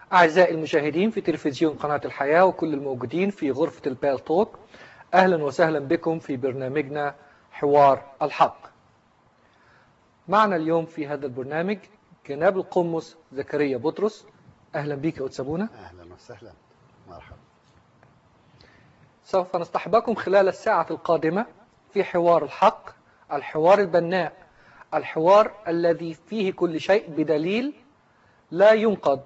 أعزائي المشاهدين في تلفزيون قناة الحياة وكل الموجودين في غرفة البال توك أهلا وسهلا بكم في برنامجنا حوار الحق معنا اليوم في هذا البرنامج جناب القمص زكريا بطرس أهلا بك يا أتسابونا أهلا وسهلا مرحبا سوف نصطحبكم خلال الساعة القادمة في حوار الحق الحوار البناء الحوار الذي فيه كل شيء بدليل لا ينقض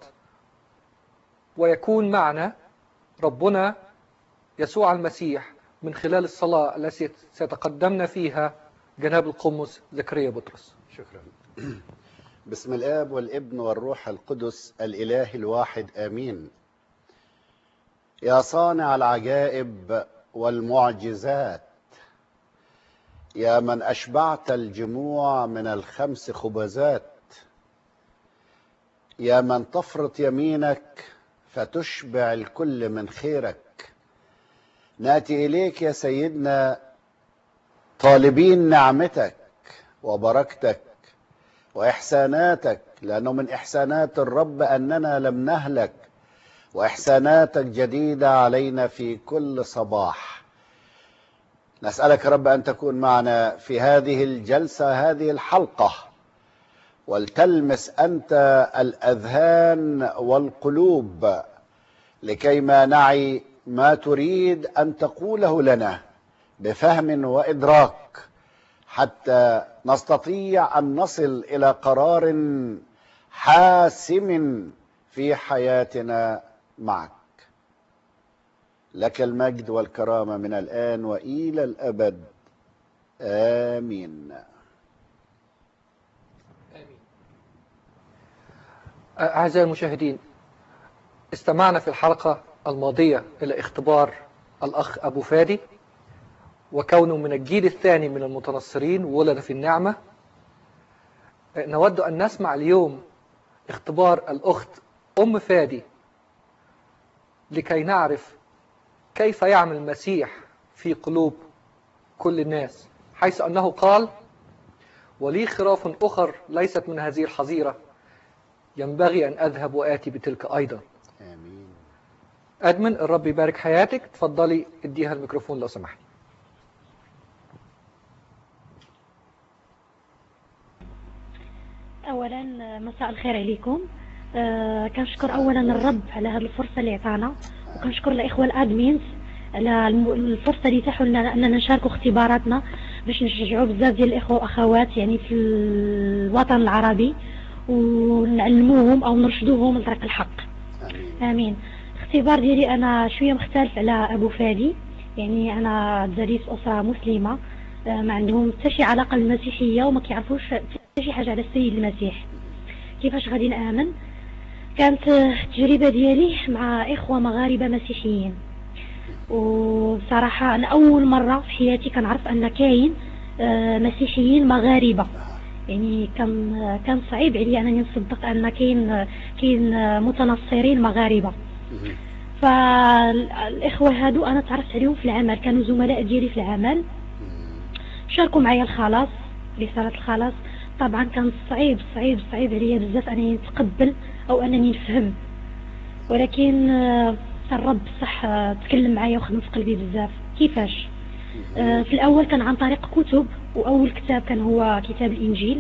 ويكون معنا ربنا يسوع المسيح من خلال الصلاة التي سيتقدمنا فيها جناب القمص زكريا بطرس شكرا بسم الآب والابن والروح القدس الإله الواحد آمين يا صانع العجائب والمعجزات يا من أشبعت الجموع من الخمس خبزات يا من تفرط يمينك فتشبع الكل من خيرك ناتي اليك يا سيدنا طالبين نعمتك وبركتك واحساناتك لانه من احسانات الرب اننا لم نهلك واحساناتك جديده علينا في كل صباح نسالك يا رب ان تكون معنا في هذه الجلسه هذه الحلقه ولتلمس انت الاذهان والقلوب لكيما نعي ما تريد ان تقوله لنا بفهم وادراك حتى نستطيع ان نصل الى قرار حاسم في حياتنا معك لك المجد والكرامه من الان والى الابد امين أعزائي المشاهدين استمعنا في الحلقة الماضية إلى اختبار الأخ أبو فادي وكونه من الجيل الثاني من المتنصرين ولد في النعمة نود أن نسمع اليوم اختبار الأخت أم فادي لكي نعرف كيف يعمل المسيح في قلوب كل الناس حيث أنه قال ولي خراف أخر ليست من هذه الحظيرة ينبغي أن أذهب وآتي بتلك أيضا امين أدمن الرب يبارك حياتك تفضلي اديها الميكروفون لو سمحت اولا مساء الخير عليكم آه، كنشكر اولا الرب على هذه الفرصه اللي عطانا وكنشكر الاخوه الادمينز على الم- الفرصه اللي تاحوا لنا اننا نشاركوا اختباراتنا باش نشجعوا بزاف ديال الاخوه واخوات يعني في الوطن العربي ونعلموهم او نرشدوهم لطريق الحق امين امين الاختبار ديالي انا شويه مختلف على ابو فادي يعني انا تزاديت في اسره مسلمه آه، ما عندهم حتى شي علاقه بالمسيحيه وما كيعرفوش حتى شي حاجه على السيد المسيح كيفاش غادي نامن كانت آه، التجربه ديالي مع اخوه مغاربه مسيحيين وبصراحه انا اول مره في حياتي كنعرف ان كاين آه، مسيحيين مغاربه يعني كان كان صعيب عليا انني نصدق ان كاين كاين متنصرين مغاربه مهم. فالاخوه هادو انا تعرفت عليهم في العمل كانوا زملاء ديالي في العمل شاركوا معايا الخلاص رساله الخلاص طبعا كان صعيب صعيب صعيب عليا بزاف انني نتقبل او انني نفهم ولكن آه، الرب صح آه، تكلم معايا وخدم في قلبي بزاف كيفاش آه، في الاول كان عن طريق كتب واول كتاب كان هو كتاب الانجيل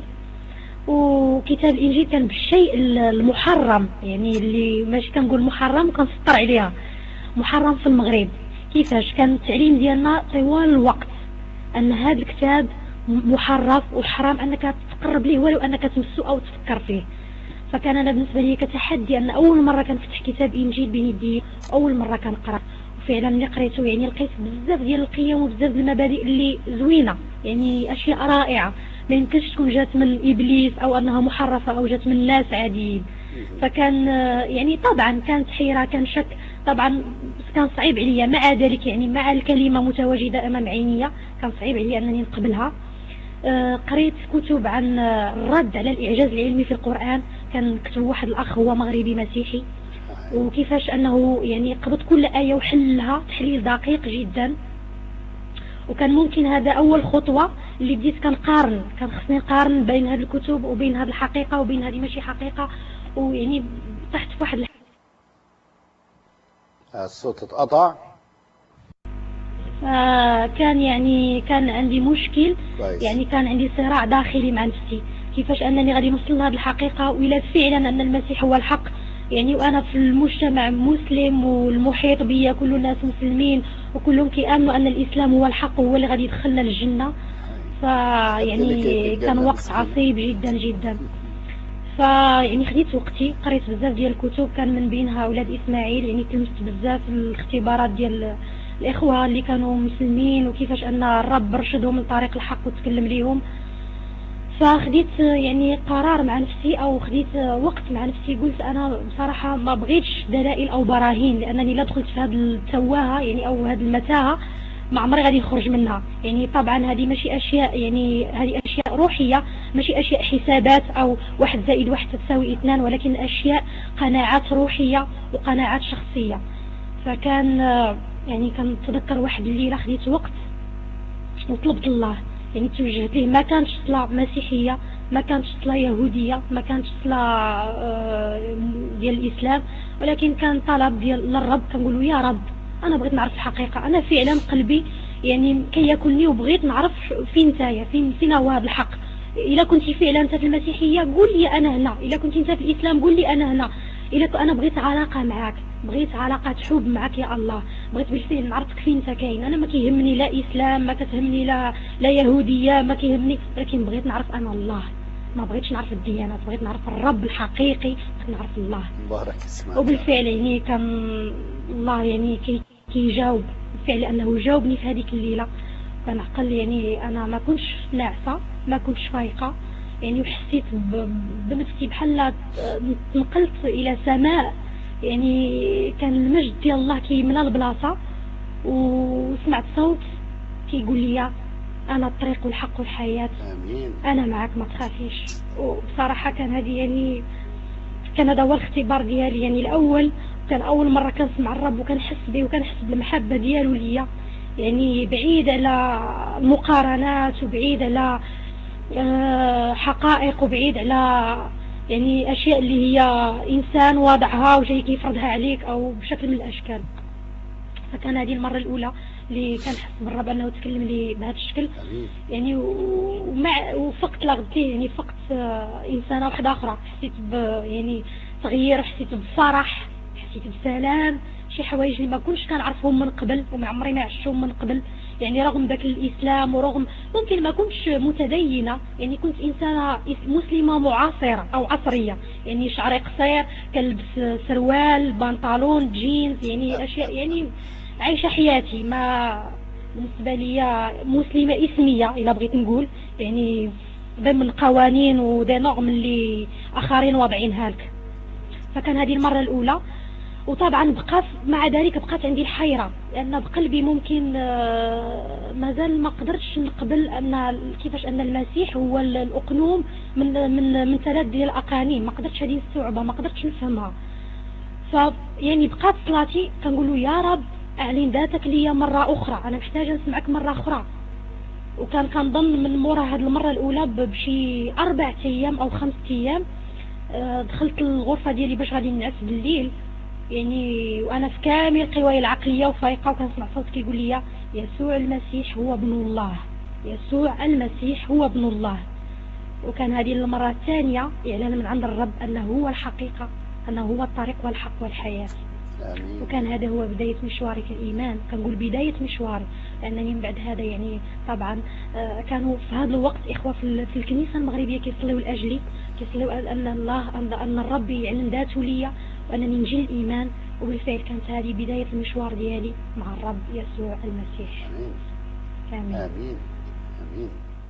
وكتاب الانجيل كان بالشيء المحرم يعني اللي ماشي كنقول محرم كنسطر عليها محرم في المغرب كيفاش كان التعليم ديالنا طوال الوقت ان هذا الكتاب محرف وحرام انك تقرب ليه ولو انك تمسه او تفكر فيه فكان انا بالنسبه لي كتحدي ان اول مره كنفتح كتاب انجيل بين يدي اول مره كنقرا وفعلا ملي قريته يعني لقيت بزاف ديال القيم وبزاف ديال المبادئ اللي زوينه يعني اشياء رائعه ما يمكنش تكون جات من ابليس او انها محرفه او جات من ناس عاديين فكان آه، يعني طبعا كانت حيرة كان شك طبعا بس كان صعيب عليا مع ذلك يعني مع الكلمة متواجدة أمام عيني كان صعيب عليا أنني نقبلها آه، قريت كتب عن آه، الرد على الإعجاز العلمي في القرآن كان كتب واحد الأخ هو مغربي مسيحي وكيفاش أنه يعني قبض كل آية وحلها تحليل دقيق جدا وكان ممكن هذا أول خطوة اللي بديت كنقارن كان خصني نقارن بين هذه الكتب وبين هذه الحقيقة وبين هذه ماشي حقيقة ويعني طحت في واحد الح- الصوت اتقطع فكان يعني كان عندي مشكل كويس يعني كان عندي صراع داخلي مع نفسي كيفاش انني غادي نوصل لهذه الحقيقه والى فعلا ان المسيح هو الحق يعني وانا في المجتمع مسلم والمحيط بيا كل الناس مسلمين وكلهم كيامنوا ان الاسلام هو الحق وهو اللي غادي يدخلنا للجنه فيعني كان وقت عصيب جدا جدا فيعني خديت وقتي قريت بزاف ديال الكتب كان من بينها اولاد اسماعيل يعني تلمست بزاف الاختبارات ديال الاخوه اللي كانوا مسلمين وكيفاش ان الرب رشدهم من طريق الحق وتكلم ليهم فخديت يعني قرار مع نفسي او خديت وقت مع نفسي قلت انا بصراحه ما بغيتش دلائل او براهين لانني لا دخلت في هذه التواهه يعني او هذه المتاهه ما عمري غادي نخرج منها يعني طبعا هذه ماشي اشياء يعني هذه اشياء روحيه ماشي اشياء حسابات او واحد زائد واحد تساوي اثنان ولكن اشياء قناعات روحيه وقناعات شخصيه فكان يعني كنتذكر واحد الليله خديت وقت وطلبت الله يعني توجهت ليه ما كانتش صلاة مسيحية ما كانتش صلاة يهودية ما كانتش صلاة آه، ديال الإسلام ولكن كان طلب ديال للرب كنقول يا رب أنا بغيت نعرف الحقيقة أنا فعلا قلبي يعني كياكلني وبغيت نعرف فين نتايا فين فين هو هذا الحق إلا كنت فعلا أنت في المسيحية قول لي أنا هنا إلا كنت أنت في الإسلام قول لي أنا هنا إلا أنا بغيت علاقة معك بغيت علاقة حب معك يا الله بغيت بالفعل نعرفك فين انت كاين انا ما كيهمني لا اسلام ما كتهمني لا لا يهوديه ما كيهمني ولكن بغيت نعرف انا الله ما بغيتش نعرف الديانات بغيت نعرف الرب الحقيقي بغيت نعرف الله مبارك اسمك وبالفعل يعني كان الله يعني كي كيجاوب بالفعل لانه جاوبني في هذيك الليله كنعقل يعني انا ما كنتش ناعسه ما كنتش فايقه يعني وحسيت بنفسي بحال نقلت الى سماء يعني كان المجد ديال الله كيملا البلاصه وسمعت صوت كيقول لي انا الطريق والحق والحياه امين انا معك ما تخافيش وبصراحه كان هذه يعني كان هذا هو الاختبار ديالي يعني الاول كان اول مره كنسمع الرب وكنحس به وكنحس بالمحبه ديالو ليا يعني بعيد على المقارنات وبعيد على آه، حقائق وبعيد على يعني أشياء اللي هي إنسان واضعها وجاي كيفرضها عليك أو بشكل من الأشكال فكان هذه المرة الأولى اللي كان حس بالرب أنه تكلم لي بهذا الشكل يعني ومع وفقت لغدي يعني فقت آه، إنسانة واحدة أخرى حسيت ب يعني تغيير حسيت بفرح حسيت بسلام شي حوايج اللي ما كنتش كنعرفهم من قبل وما عمري ما عشتهم من قبل يعني رغم ذاك الإسلام ورغم ممكن ما كنتش متدينة يعني كنت إنسانة مسلمة معاصرة أو عصرية يعني شعري قصير كنلبس سروال بنطلون جينز يعني أشياء يعني عايشة حياتي ما بالنسبة لي مسلمة اسمية إلا بغيت نقول يعني ضمن قوانين ودي نورم اللي آخرين واضعينها لك فكان هذه المرة الأولى وطبعا بقى مع ذلك بقات عندي الحيرة لأن بقلبي ممكن آه، مازال ما قدرتش نقبل أن كيفاش أن المسيح هو الأقنوم من من من ثلاث ديال الأقانيم ما قدرتش هذه الصعوبة ما قدرتش نفهمها ف يعني بقات صلاتي كنقول له يا رب أعلن ذاتك لي مرة أخرى أنا محتاجة نسمعك مرة أخرى وكان كنظن من مورا هذه المرة الأولى بشي أربع أيام أو خمسة أيام آه، دخلت الغرفة ديالي باش غادي نعس بالليل يعني وانا في كامل قواي العقليه وفايقه وكنسمع صوت كيقول لي يسوع المسيح هو ابن الله يسوع المسيح هو ابن الله وكان هذه المره الثانيه اعلان من عند الرب انه هو الحقيقه انه هو الطريق والحق والحياه آمين. وكان هذا هو بداية مشواري في الإيمان كنقول بداية مشواري لأنني من بعد هذا يعني طبعا آه، كانوا في هذا الوقت إخوة في الكنيسة المغربية كيصليوا لأجلي كيصليوا أن الله أن الرب يعلن ذاته لي وأنني نجي الإيمان وبالفعل كانت هذه بداية المشوار ديالي مع الرب يسوع المسيح آمين آمين آمين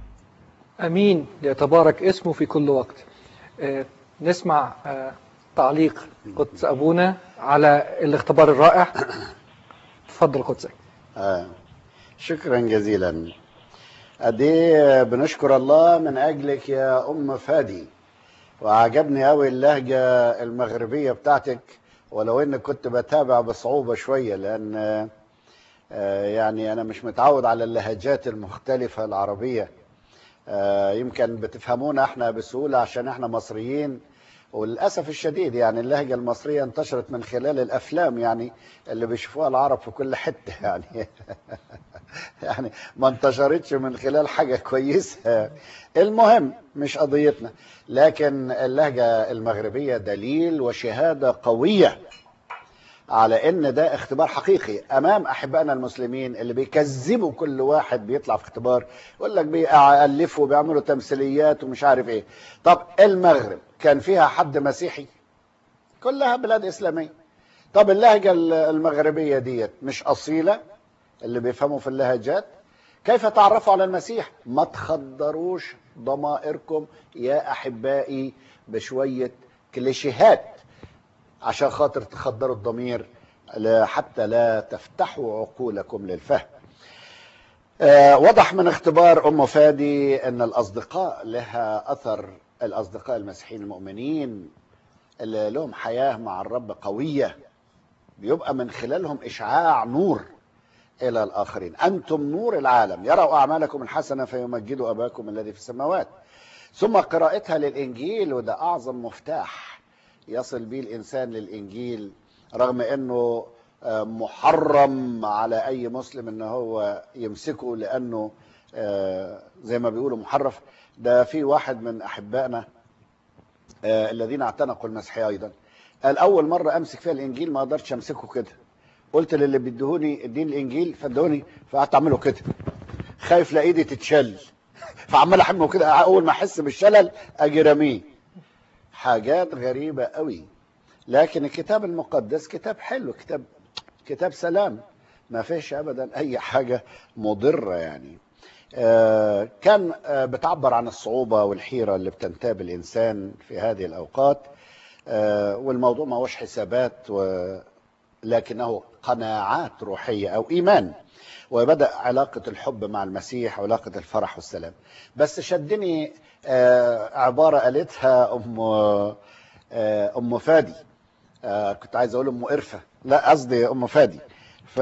أمين يتبارك اسمه في كل وقت آه نسمع آه تعليق قدس أبونا على الاختبار الرائع تفضل قدسك آه. شكرا جزيلا قد ايه بنشكر الله من اجلك يا ام فادي وعجبني قوي اللهجة المغربية بتاعتك ولو اني كنت بتابع بصعوبة شوية لان آه، يعني انا مش متعود على اللهجات المختلفة العربية آه، يمكن بتفهمونا احنا بسهولة عشان احنا مصريين وللاسف الشديد يعني اللهجه المصريه انتشرت من خلال الافلام يعني اللي بيشوفوها العرب في كل حته يعني يعني ما انتشرتش من خلال حاجه كويسه المهم مش قضيتنا لكن اللهجه المغربيه دليل وشهاده قويه على ان ده اختبار حقيقي امام احبائنا المسلمين اللي بيكذبوا كل واحد بيطلع في اختبار يقول لك بيألفوا بيعملوا تمثيليات ومش عارف ايه طب المغرب كان فيها حد مسيحي كلها بلاد اسلاميه طب اللهجه المغربيه ديت مش اصيله اللي بيفهموا في اللهجات كيف تعرفوا على المسيح ما تخدروش ضمائركم يا احبائي بشويه كليشيهات عشان خاطر تخدروا الضمير لا- حتى لا تفتحوا عقولكم للفهم آه، وضح من اختبار ام فادي ان الاصدقاء لها اثر الاصدقاء المسيحيين المؤمنين اللي لهم حياه مع الرب قويه بيبقى من خلالهم اشعاع نور الى الاخرين انتم نور العالم يروا اعمالكم الحسنه فيمجدوا اباكم الذي في السماوات ثم قراءتها للانجيل وده اعظم مفتاح يصل به الانسان للانجيل رغم انه آه، محرم على اي مسلم ان هو يمسكه لانه آه، زي ما بيقولوا محرف ده في واحد من احبائنا آه، الذين اعتنقوا المسيحيه ايضا قال اول مره امسك فيها الانجيل ما اقدرش امسكه كده قلت للي بيدهوني اديني الانجيل فادوني فقعدت اعمله كده خايف لا ايدي تتشل فعمال احمله كده اول ما احس بالشلل اجي راميه حاجات غريبه قوي لكن الكتاب المقدس كتاب حلو كتاب كتاب سلام ما فيش ابدا اي حاجه مضره يعني آه، كان آه، بتعبر عن الصعوبه والحيره اللي بتنتاب الانسان في هذه الاوقات آه، والموضوع ما هوش حسابات و... لكنه قناعات روحيه او ايمان وبدا علاقه الحب مع المسيح وعلاقه الفرح والسلام بس شدني آه، عباره قالتها ام آه، ام فادي آه، كنت عايز اقول ام قرفه لا قصدي ام فادي ف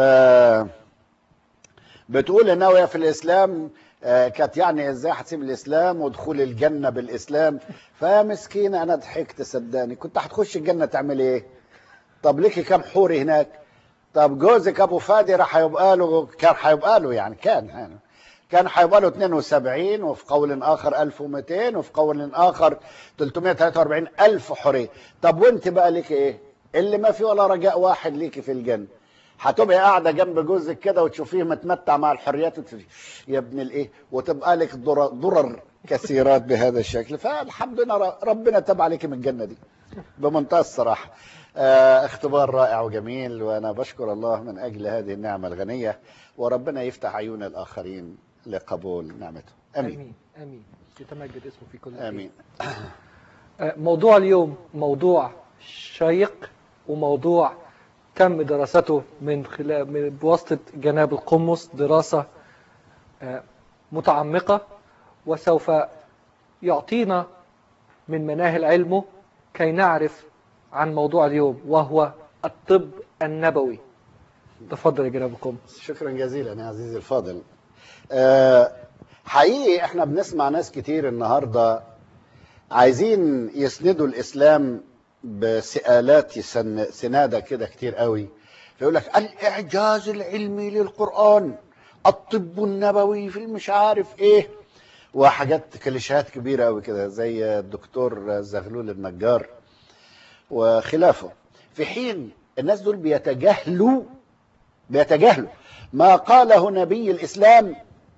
بتقول انها وهي في الاسلام آه، كانت يعني ازاي هتسيب الاسلام ودخول الجنه بالاسلام فمسكينه انا ضحكت صدقني كنت هتخش الجنه تعمل ايه طب ليكي كام حوري هناك طب جوزك ابو فادي راح هيبقى له كان هيبقى له يعني كان يعني كان هيبقى له 72 وفي قول اخر 1200 وفي قول اخر 343 الف حوريه طب وانت بقى ليكي ايه اللي ما في ولا رجاء واحد ليكي في الجنه هتبقي قاعده جنب جوزك كده وتشوفيه متمتع مع الحريات وتقولي يا ابن الايه وتبقى لك ضرر, ضرر كثيرات بهذا الشكل فالحمد لله ربنا تاب عليك من الجنه دي بمنتهى الصراحه آه، اختبار رائع وجميل وانا بشكر الله من اجل هذه النعمه الغنيه وربنا يفتح عيون الاخرين لقبول نعمته امين امين امين يتمجد اسمه في كل حين. امين آه، موضوع اليوم موضوع شيق وموضوع تم دراسته من خلال من- بواسطة جناب القمص دراسة آه، متعمقة وسوف يعطينا من مناهل علمه كي نعرف عن موضوع اليوم وهو الطب النبوي تفضل يا جناب القمص شكرا جزيلا يا عزيزي الفاضل آه، حقيقي احنا بنسمع ناس كتير النهارده عايزين يسندوا الاسلام بسئالات يسن سناده كده كتير قوي فيقول لك الاعجاز العلمي للقران الطب النبوي في المش عارف ايه وحاجات كليشيهات كبيره قوي كده زي الدكتور زغلول النجار وخلافه في حين الناس دول بيتجاهلوا بيتجاهلوا ما قاله نبي الإسلام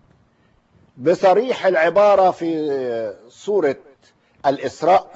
بصريح العبارة في سورة الإسراء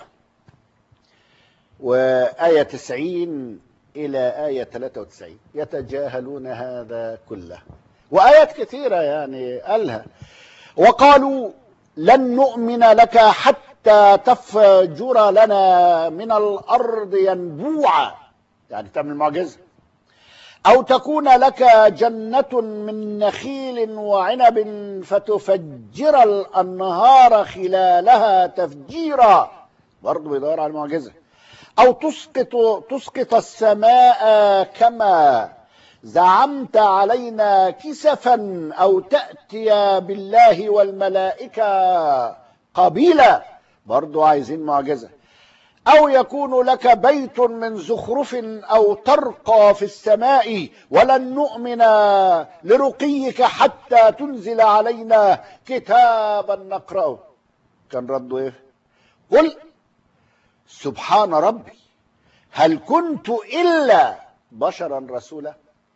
وآية 90 إلى آية 93 يتجاهلون هذا كله وآيات كثيرة يعني قالها وقالوا لن نؤمن لك حتى تفجر لنا من الأرض ينبوعا يعني تعمل معجزة أو تكون لك جنة من نخيل وعنب فتفجر الأنهار خلالها تفجيرا برضه بيدور على المعجزة أو تسقط تسقط السماء كما زعمت علينا كسفا أو تأتي بالله والملائكة قبيلا برضه عايزين معجزة أو يكون لك بيت من زخرف أو ترقى في السماء ولن نؤمن لرقيك حتى تنزل علينا كتابا نقرأه كان رده إيه؟ قل سبحان ربي هل كنت إلا بشرا رسولا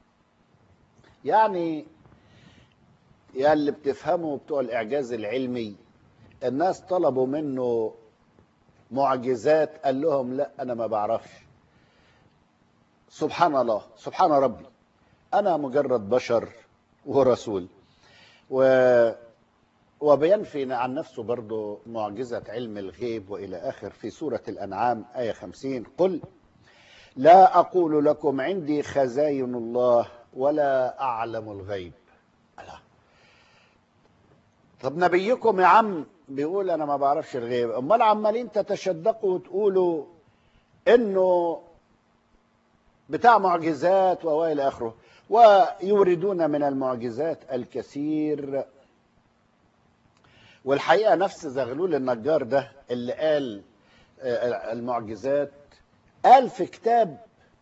يعني يا اللي بتفهموا بتوع الإعجاز العلمي الناس طلبوا منه معجزات قال لهم لا انا ما بعرفش سبحان الله سبحان ربي انا مجرد بشر ورسول و وبينفي عن نفسه برضه معجزة علم الغيب وإلى آخر في سورة الأنعام آية خمسين قل لا أقول لكم عندي خزاين الله ولا أعلم الغيب الله. طب نبيكم يا عم بيقول انا ما بعرفش الغيب امال عمالين تتشدقوا وتقولوا انه بتاع معجزات والى اخره ويوردون من المعجزات الكثير والحقيقه نفس زغلول النجار ده اللي قال المعجزات قال في كتاب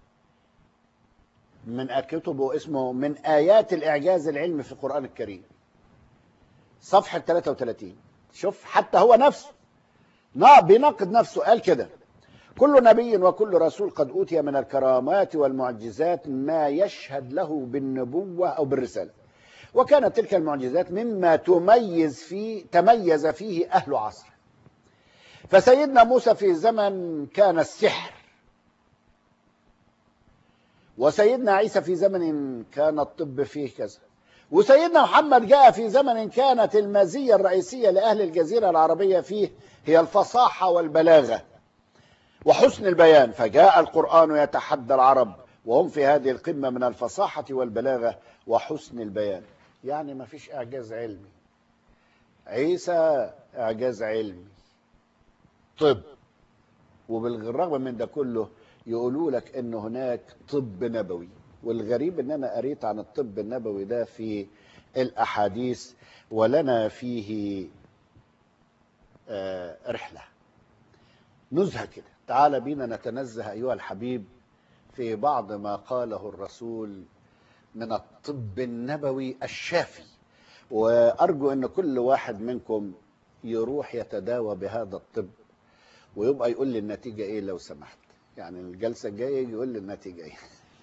من كتبه اسمه من ايات الاعجاز العلمي في القران الكريم صفحه 33 شوف حتى هو نفسه بيناقض نفسه قال كده كل نبي وكل رسول قد أوتي من الكرامات والمعجزات ما يشهد له بالنبوة أو بالرسالة وكانت تلك المعجزات مما تميز فيه تميز فيه أهل عصره فسيدنا موسى في زمن كان السحر وسيدنا عيسى في زمن كان الطب فيه كذا وسيدنا محمد جاء في زمن كانت المزية الرئيسية لأهل الجزيرة العربية فيه هي الفصاحة والبلاغة وحسن البيان فجاء القرآن يتحدى العرب وهم في هذه القمة من الفصاحة والبلاغة وحسن البيان يعني ما فيش إعجاز علمي عيسى إعجاز علمي طب وبالرغم من ده كله يقولوا لك ان هناك طب نبوي والغريب ان انا قريت عن الطب النبوي ده في الاحاديث ولنا فيه آه رحله نزهه كده تعال بينا نتنزه ايها الحبيب في بعض ما قاله الرسول من الطب النبوي الشافي وارجو ان كل واحد منكم يروح يتداوى بهذا الطب ويبقى يقول لي النتيجه ايه لو سمحت يعني الجلسه الجايه يجي يقول لي النتيجه ايه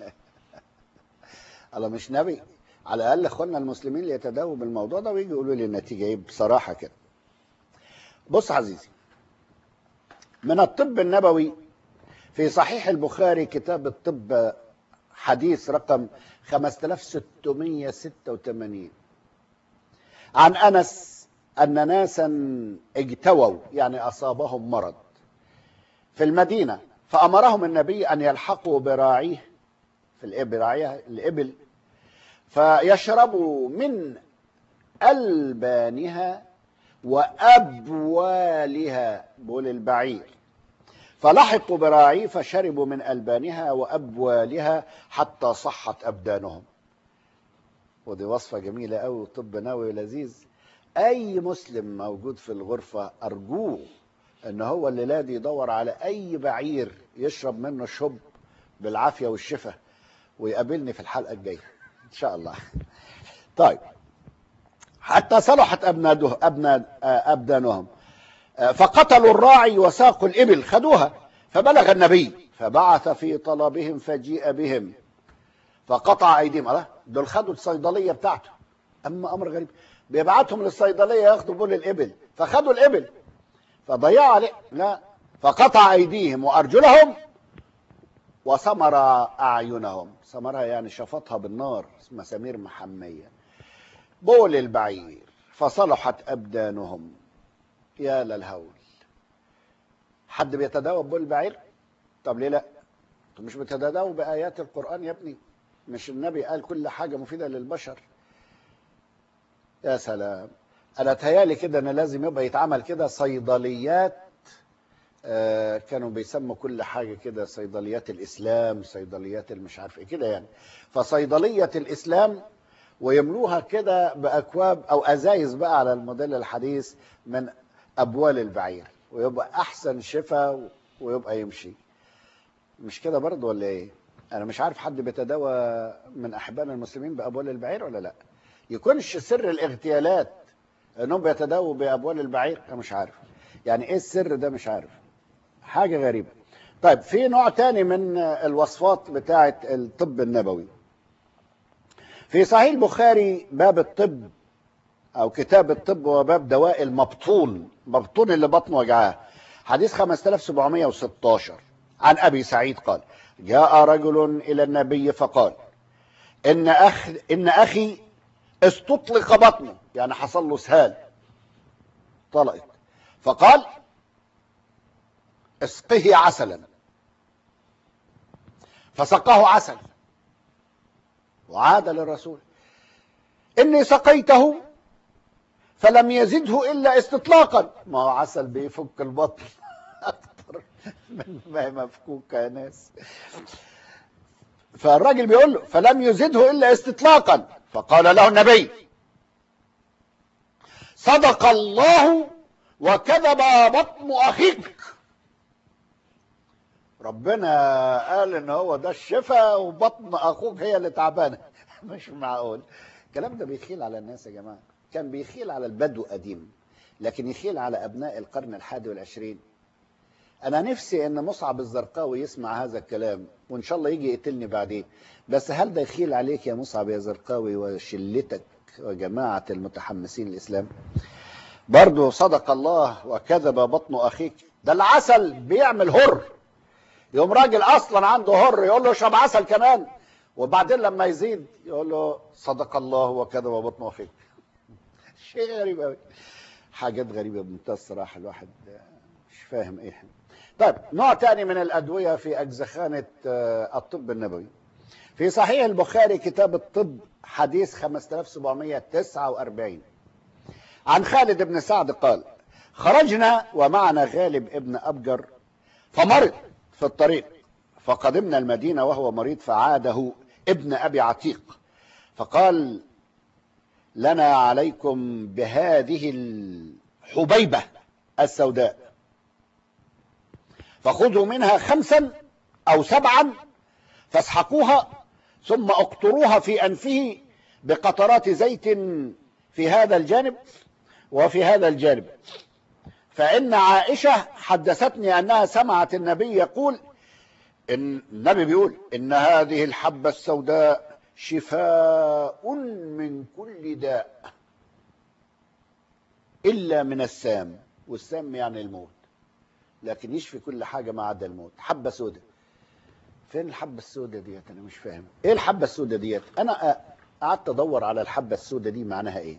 الله مش نبي على الاقل اخواننا المسلمين اللي يتداووا بالموضوع ده ويجي يقولوا لي النتيجه ايه بصراحه كده بص عزيزي من الطب النبوي في صحيح البخاري كتاب الطب حديث رقم 5686 عن انس ان ناسا اجتووا يعني اصابهم مرض في المدينه فامرهم النبي ان يلحقوا براعيه في الابل راعيها الابل فيشربوا من البانها وابوالها بول البعير فلحقوا براعي فشربوا من البانها وابوالها حتى صحت ابدانهم ودي وصفه جميله قوي وطب نووي لذيذ اي مسلم موجود في الغرفه ارجوه ان هو الليله دي يدور على اي بعير يشرب منه الشب بالعافيه والشفاء ويقابلني في الحلقه الجايه ان شاء الله طيب حتى صلحت ابناده ابناد ابدانهم فقتلوا الراعي وساقوا الابل خدوها فبلغ النبي فبعث في طلبهم فجيء بهم فقطع ايديهم الله دول خدوا الصيدليه بتاعته اما امر غريب بيبعتهم للصيدليه ياخدوا بول الابل فخدوا الابل فضيعوا عليه لا فقطع ايديهم وارجلهم وسمر اعينهم سمرها يعني شفطها بالنار مسامير محميه بول البعير فصلحت ابدانهم يا للهول حد بيتداوى ببول البعير طب ليه لا انتوا مش بتتداووا بايات القران يا ابني مش النبي قال كل حاجه مفيده للبشر يا سلام انا تهيالي كده ان لازم يبقى يتعمل كده صيدليات آه كانوا بيسموا كل حاجه كده صيدليات الاسلام صيدليات المش عارف ايه كده يعني فصيدليه الاسلام ويملوها كده باكواب او ازايز بقى على الموديل الحديث من ابوال البعير ويبقى احسن شفاء ويبقى يمشي مش كده برضه ولا ايه انا مش عارف حد بيتداوى من احبان المسلمين بابوال البعير ولا لا يكونش سر الاغتيالات انهم بيتداووا بابوال البعير انا مش عارف يعني ايه السر ده مش عارف حاجه غريبه طيب في نوع تاني من الوصفات بتاعه الطب النبوي في صحيح البخاري باب الطب او كتاب الطب وباب دواء المبطون مبطون اللي بطنه وجعاه حديث 5716 عن ابي سعيد قال جاء رجل الى النبي فقال ان اخ ان اخي استطلق بطنه يعني حصل له سهال طلقت فقال اسقه عسلا فسقاه عسل وعاد للرسول اني سقيته فلم يزده الا استطلاقا ما هو عسل بيفك البطن اكتر من ما هي مفكوكه يا ناس فالراجل بيقول له فلم يزده الا استطلاقا فقال له النبي صدق الله وكذب بطن اخيك ربنا قال ان هو ده الشفاء وبطن اخوك هي اللي تعبانه مش معقول الكلام ده بيخيل على الناس يا جماعه كان بيخيل على البدو قديم لكن يخيل على ابناء القرن الحادي والعشرين انا نفسي ان مصعب الزرقاوي يسمع هذا الكلام وان شاء الله يجي يقتلني بعدين بس هل ده يخيل عليك يا مصعب يا زرقاوي وشلتك وجماعه المتحمسين الاسلام برضه صدق الله وكذب بطن اخيك ده العسل بيعمل هر يوم راجل اصلا عنده هر يقول له اشرب عسل كمان وبعدين لما يزيد يقول له صدق الله وكذب بطن اخيك شيء غريب قوي حاجات غريبه بمنتهى الصراحه الواحد مش فاهم ايه طيب نوع تاني من الادويه في اجزخانه الطب النبوي في صحيح البخاري كتاب الطب حديث 5749 عن خالد بن سعد قال خرجنا ومعنا غالب ابن ابجر فمرض في الطريق فقدمنا المدينه وهو مريض فعاده ابن ابي عتيق فقال لنا عليكم بهذه الحبيبه السوداء فخذوا منها خمسا او سبعا فاسحقوها ثم اقطروها في انفه بقطرات زيت في هذا الجانب وفي هذا الجانب فان عائشه حدثتني انها سمعت النبي يقول ان النبي بيقول ان هذه الحبه السوداء شفاء من كل داء الا من السام والسام يعني الموت لكن يشفي كل حاجه ما عدا الموت حبه سوداء فين الحبه السوداء ديت انا مش فاهم ايه الحبه السوداء ديت انا قعدت ادور على الحبه السوداء دي معناها ايه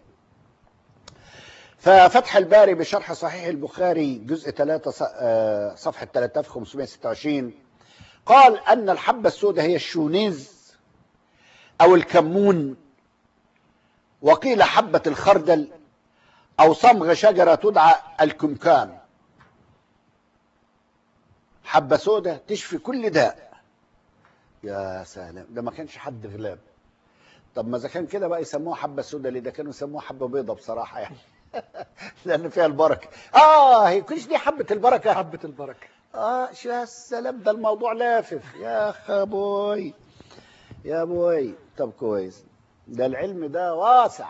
ففتح الباري بشرح صحيح البخاري جزء 3 صفحه 3526 قال ان الحبه السوداء هي الشونيز او الكمون وقيل حبه الخردل او صمغ شجره تدعى الكمكان حبه سوداء تشفي كل داء يا سلام ده ما كانش حد غلاب طب ما اذا كان كده بقى يسموها حبه سوداء ليه ده كانوا يسموها حبه بيضه بصراحه يعني لان فيها البركه اه هي كلش دي حبه البركه حبة البركة اه شو السلام ده الموضوع لافف يا خبوي يا بوي طب كويس ده العلم ده واسع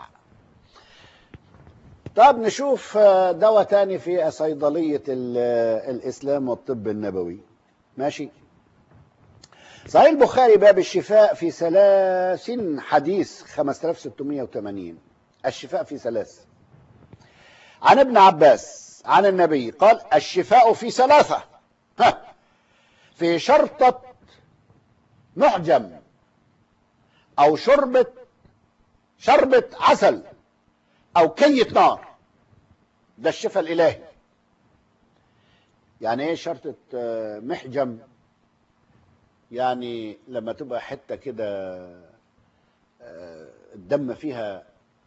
طب نشوف دواء تاني في صيدلية الإسلام والطب النبوي ماشي صحيح البخاري باب الشفاء في ثلاث حديث 5680 الشفاء في ثلاث عن ابن عباس عن النبي قال الشفاء في ثلاثة ها في شرطة محجم أو شربة شربة عسل أو كية نار ده الشفاء الإلهي يعني ايه شرطة محجم يعني لما تبقى حتة كده الدم فيها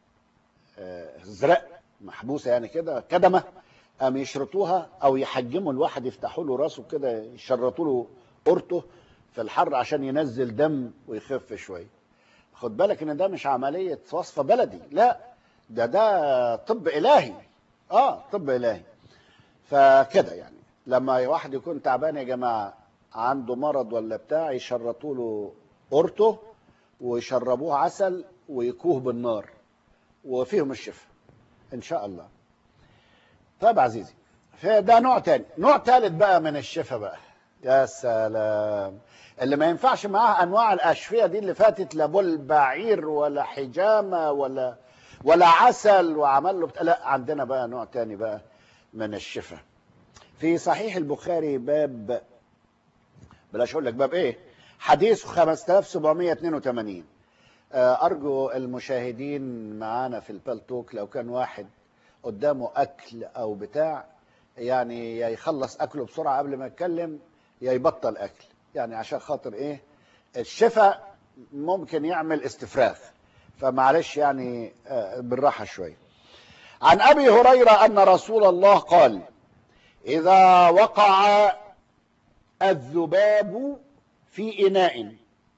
زرق محبوسة يعني كده كدمة قام يشرطوها او يحجموا الواحد يفتحوا له راسه كده يشرطوا له قرطه في الحر عشان ينزل دم ويخف شويه خد بالك ان ده مش عمليه وصفه بلدي لا ده ده طب الهي اه طب الهي فكده يعني لما واحد يكون تعبان يا جماعه عنده مرض ولا بتاع يشرطوا له قرطه ويشربوه عسل ويكوه بالنار وفيهم الشفاء ان شاء الله طيب عزيزي فده نوع تاني نوع تالت بقى من الشفاء بقى يا سلام اللي ما ينفعش معاها انواع الاشفيه دي اللي فاتت لا بول بعير ولا حجامه ولا ولا عسل وعمل له بت... لا عندنا بقى نوع تاني بقى من الشفاء في صحيح البخاري باب بلاش اقول لك باب ايه حديث 5782 آه، ارجو المشاهدين معانا في البلتوك لو كان واحد قدامه اكل او بتاع يعني يا يخلص اكله بسرعه قبل ما يتكلم يا يبطل اكل يعني عشان خاطر ايه الشفاء ممكن يعمل استفراغ فمعلش يعني آه، بالراحه شويه عن ابي هريره ان رسول الله قال اذا وقع الذباب في اناء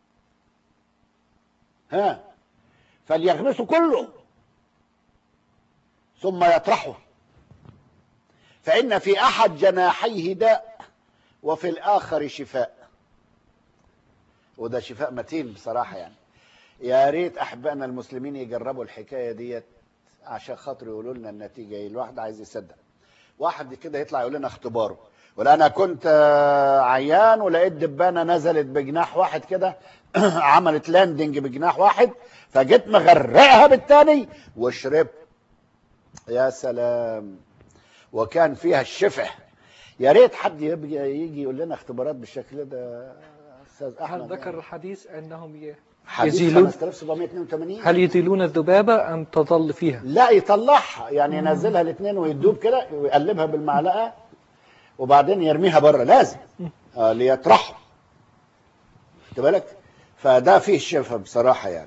ها فليغمسه كله ثم يطرحه فإن في أحد جناحيه داء وفي الآخر شفاء وده شفاء متين بصراحة يعني يا ريت أحبائنا المسلمين يجربوا الحكاية ديت عشان خاطر يقولوا لنا النتيجة ايه الواحد عايز يصدق واحد كده يطلع يقول لنا اختباره ولا انا كنت آه، عيان ولقيت دبانه نزلت بجناح واحد كده عملت لاندنج بجناح واحد فجيت مغرقها بالتاني وشربت يا سلام وكان فيها الشفع يا ريت حد يبقى يجي يقول لنا اختبارات بالشكل ده استاذ هل احمد ذكر الحديث أنهم ي... حديث يزيلون؟ 5782 هل يزيلون الذبابة أم تظل فيها لا يطلعها يعني ينزلها الاثنين ويدوب كده ويقلبها بالمعلقه وبعدين يرميها بره لازم آه ليطرحها خد بالك فده فيه الشفا بصراحه يعني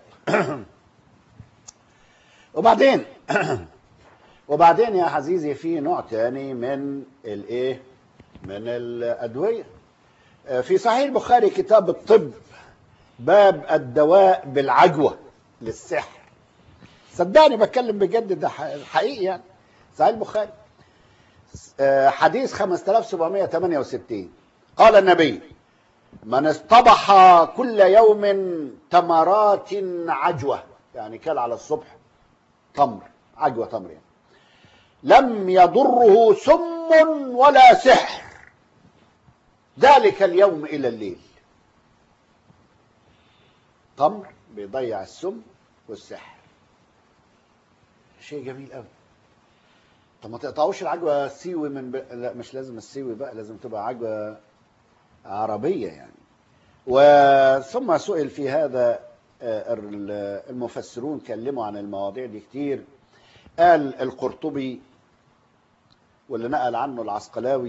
وبعدين وبعدين يا عزيزي في نوع تاني من الايه من الادويه آه، في صحيح البخاري كتاب الطب باب الدواء بالعجوه للسحر صدقني بتكلم بجد ده ح- حقيقي يعني صحيح البخاري آه، حديث 5768 قال النبي من اصطبح كل يوم تمرات عجوة يعني كل على الصبح تمر عجوة تمر يعني لم يضره سم ولا سحر ذلك اليوم إلى الليل تمر بيضيع السم والسحر شيء جميل قوي طب ما تقطعوش العجوه سيوي من ب... لا مش لازم السيوي بقى لازم تبقى عجوه عربيه يعني وثم سئل في هذا آه، ال- المفسرون كلموا عن المواضيع دي كتير قال القرطبي واللي نقل عنه العسقلاوي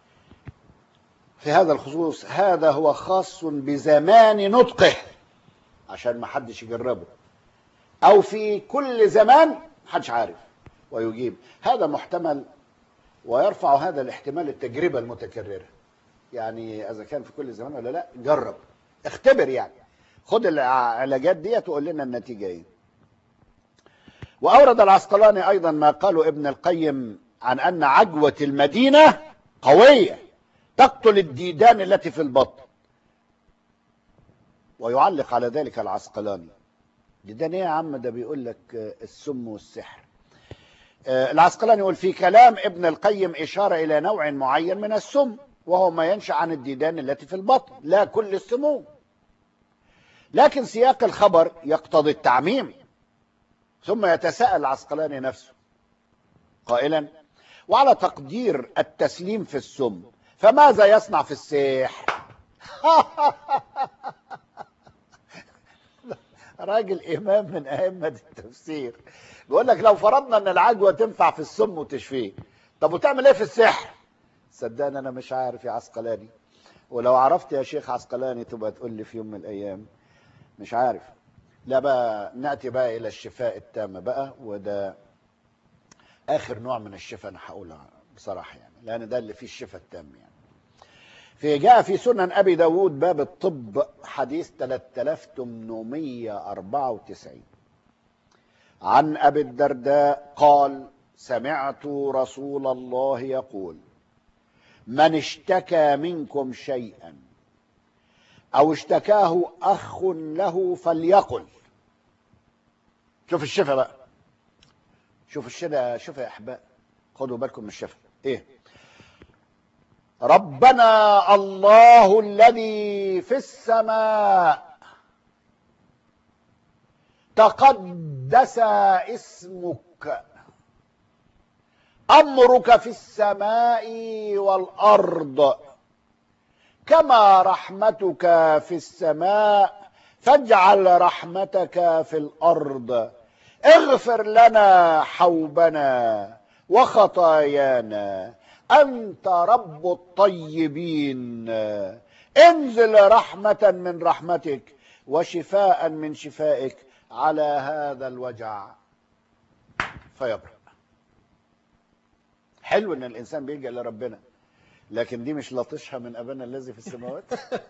في هذا الخصوص هذا هو خاص بزمان نطقه عشان ما حدش يجربه او في كل زمان محدش عارف ويجيب هذا محتمل ويرفع هذا الاحتمال التجربة المتكررة يعني إذا كان في كل زمان ولا لا جرب اختبر يعني خد العلاجات ديت وقول لنا النتيجة ايه وأورد العسقلاني أيضا ما قاله ابن القيم عن أن عجوة المدينة قوية تقتل الديدان التي في البطن ويعلق على ذلك العسقلاني ديدان ايه يا عم ده بيقول لك آه، السم والسحر آه، العسقلاني يقول في كلام ابن القيم إشارة إلى نوع معين من السم وهو ما ينشأ عن الديدان التي في البطن لا كل السموم لكن سياق الخبر يقتضي التعميم ثم يتساءل العسقلاني نفسه قائلا وعلى تقدير التسليم في السم فماذا يصنع في السحر راجل إمام من أئمة التفسير بيقول لك لو فرضنا ان العجوه تنفع في السم وتشفيه طب وتعمل ايه في السحر صدقني انا مش عارف يا عسقلاني ولو عرفت يا شيخ عسقلاني تبقى تقول لي في يوم من الايام مش عارف لا بقى ناتي بقى الى الشفاء التام بقى وده اخر نوع من الشفاء انا هقولها بصراحه يعني لان ده اللي فيه الشفاء التام يعني في جاء في سنن ابي داود باب الطب حديث 3894 عن ابي الدرداء قال سمعت رسول الله يقول من اشتكى منكم شيئا او اشتكاه اخ له فليقل شوف الشفا بقى شوف الشفا شوف يا احباء خدوا بالكم من الشفا ايه ربنا الله الذي في السماء تقدس اسمك امرك في السماء والارض كما رحمتك في السماء فاجعل رحمتك في الارض اغفر لنا حوبنا وخطايانا انت رب الطيبين انزل رحمه من رحمتك وشفاء من شفائك على هذا الوجع فيبرأ حلو ان الانسان بيلجأ لربنا لكن دي مش لطشها من ابانا الذي في السماوات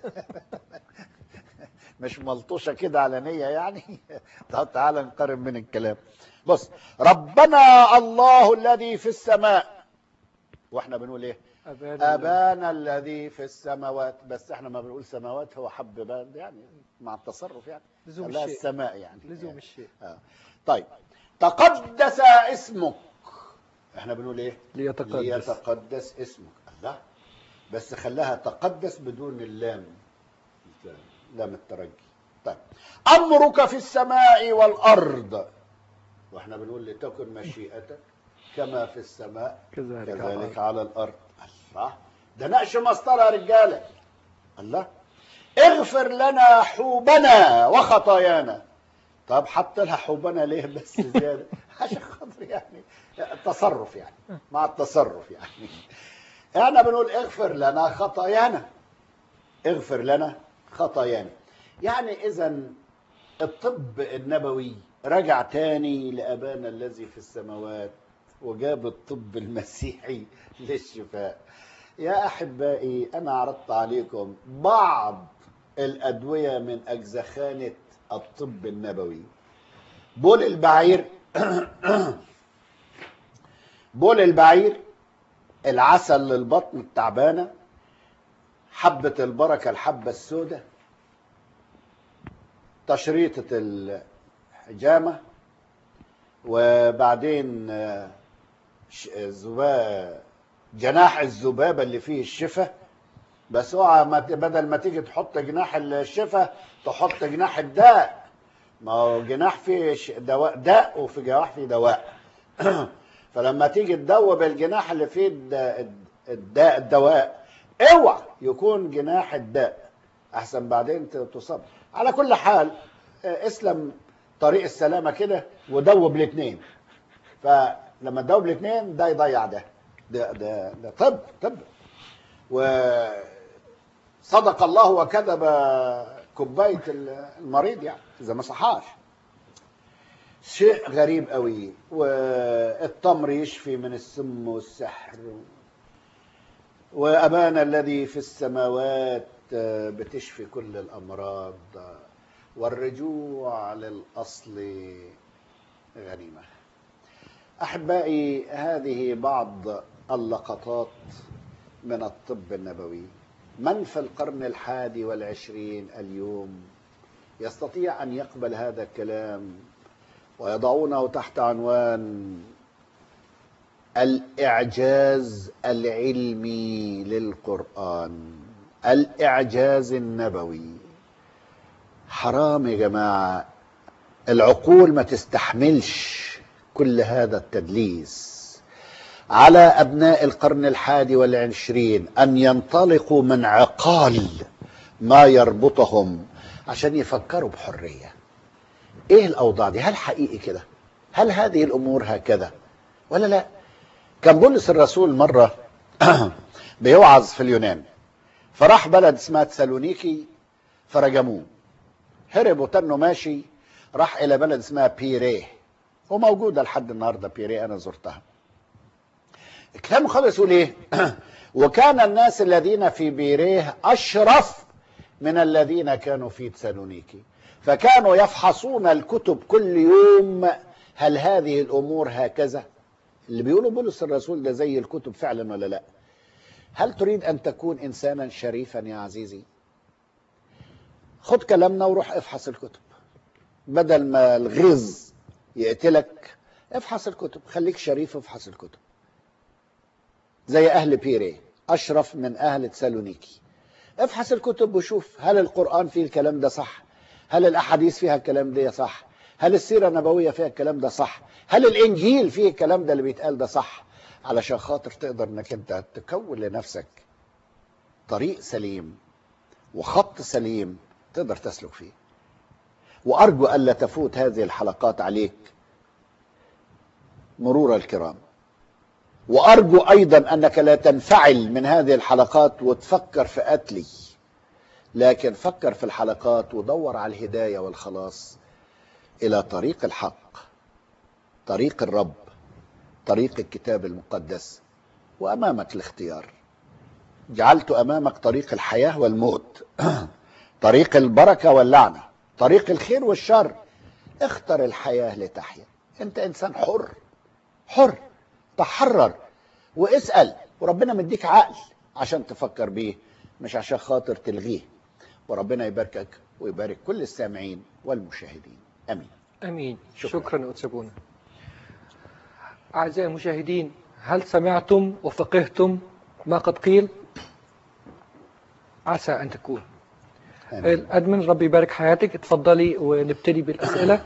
مش ملطوشه كده علنيه يعني طب تعالى نقرب من الكلام بص ربنا الله الذي في السماء واحنا بنقول ايه أبانا ابانا الذي في السماوات بس احنا ما بنقول سماوات هو حب بان يعني مع التصرف يعني لزوم لا الشيء السماء يعني لزوم الشيء آه. طيب تقدس اسمك احنا بنقول ايه ليتقدس ليتقدس اسمك الله بس خلاها تقدس بدون اللام لام الترجي طيب امرك في السماء والارض واحنا بنقول لتكن مشيئتك كما في السماء كذلك على كذلك الأرض. على الارض الله ده نقش مسطره يا رجاله الله اغفر لنا حوبنا وخطايانا طب حط لها حوبنا ليه بس زياده عشان خاطر يعني تصرف يعني مع التصرف يعني احنا بنقول اغفر لنا خطايانا اغفر لنا خطايانا يعني اذا الطب النبوي رجع تاني لابانا الذي في السماوات وجاب الطب المسيحي للشفاء يا احبائي انا عرضت عليكم بعض الادويه من اجزخانه الطب النبوي بول البعير بول البعير العسل للبطن التعبانه حبه البركه الحبه السوداء تشريطه الحجامه وبعدين آه، ش- زبا- جناح الذبابه اللي فيه الشفا بس اوعى ما ت- بدل ما تيجي تحط جناح الشفا تحط جناح الداء ما هو جناح فيه ش- دواء داء وفي جناح فيه دواء فلما تيجي تدوب الجناح اللي فيه الد- الداء الدواء اوعى يكون جناح الداء احسن بعدين ت- تصاب على كل حال آه، اسلم طريق السلامه كده ودوب الاثنين فلما تدوب الاثنين ده يضيع ده ده ده, ده طب طب وصدق الله وكذب كوبايه المريض يعني اذا ما صحاش شيء غريب قوي والتمر يشفي من السم والسحر وأبانا الذي في السماوات بتشفي كل الأمراض والرجوع للأصل غنيمة أحبائي هذه بعض اللقطات من الطب النبوي من في القرن الحادي والعشرين اليوم يستطيع أن يقبل هذا الكلام ويضعونه تحت عنوان الإعجاز العلمي للقرآن الإعجاز النبوي حرام يا جماعة العقول ما تستحملش كل هذا التدليس على أبناء القرن الحادي والعشرين أن ينطلقوا من عقال ما يربطهم عشان يفكروا بحرية ايه الاوضاع دي هل حقيقي كده هل هذه الامور هكذا ولا لا كان بولس الرسول مره بيوعظ في اليونان فراح بلد اسمها تسالونيكي فرجموه هرب وتنه ماشي راح الى بلد اسمها بيريه وموجوده لحد النهارده بيريه انا زرتها الكلام خلص يقول ايه وكان الناس الذين في بيريه اشرف من الذين كانوا في تسالونيكي فكانوا يفحصون الكتب كل يوم هل هذه الامور هكذا اللي بيقولوا بولس الرسول ده زي الكتب فعلا ولا لا هل تريد أن تكون إنسانا شريفا يا عزيزي خد كلامنا وروح افحص الكتب بدل ما الغيظ يقتلك افحص الكتب خليك شريف وافحص الكتب زي أهل بيري أشرف من أهل تسالونيكي افحص الكتب وشوف هل القرآن فيه الكلام ده صح هل الأحاديث فيها الكلام ده صح هل السيرة النبوية فيها الكلام ده صح هل الإنجيل فيه الكلام ده اللي بيتقال ده صح علشان خاطر تقدر انك انت تكون لنفسك طريق سليم وخط سليم تقدر تسلك فيه وأرجو ألا تفوت هذه الحلقات عليك مرور الكرام وأرجو أيضا أنك لا تنفعل من هذه الحلقات وتفكر في قتلي لكن فكر في الحلقات ودور على الهداية والخلاص إلى طريق الحق طريق الرب طريق الكتاب المقدس وأمامك الاختيار جعلت أمامك طريق الحياة والموت طريق البركة واللعنة طريق الخير والشر اختر الحياة لتحيا انت انسان حر حر تحرر واسأل وربنا مديك عقل عشان تفكر بيه مش عشان خاطر تلغيه وربنا يباركك ويبارك كل السامعين والمشاهدين امين امين شكراً. شكرا, شكرا أتسابونا اعزائي المشاهدين هل سمعتم وفقهتم ما قد قيل عسى ان تكون امين الادمن ربي يبارك حياتك اتفضلي ونبتدي بالاسئله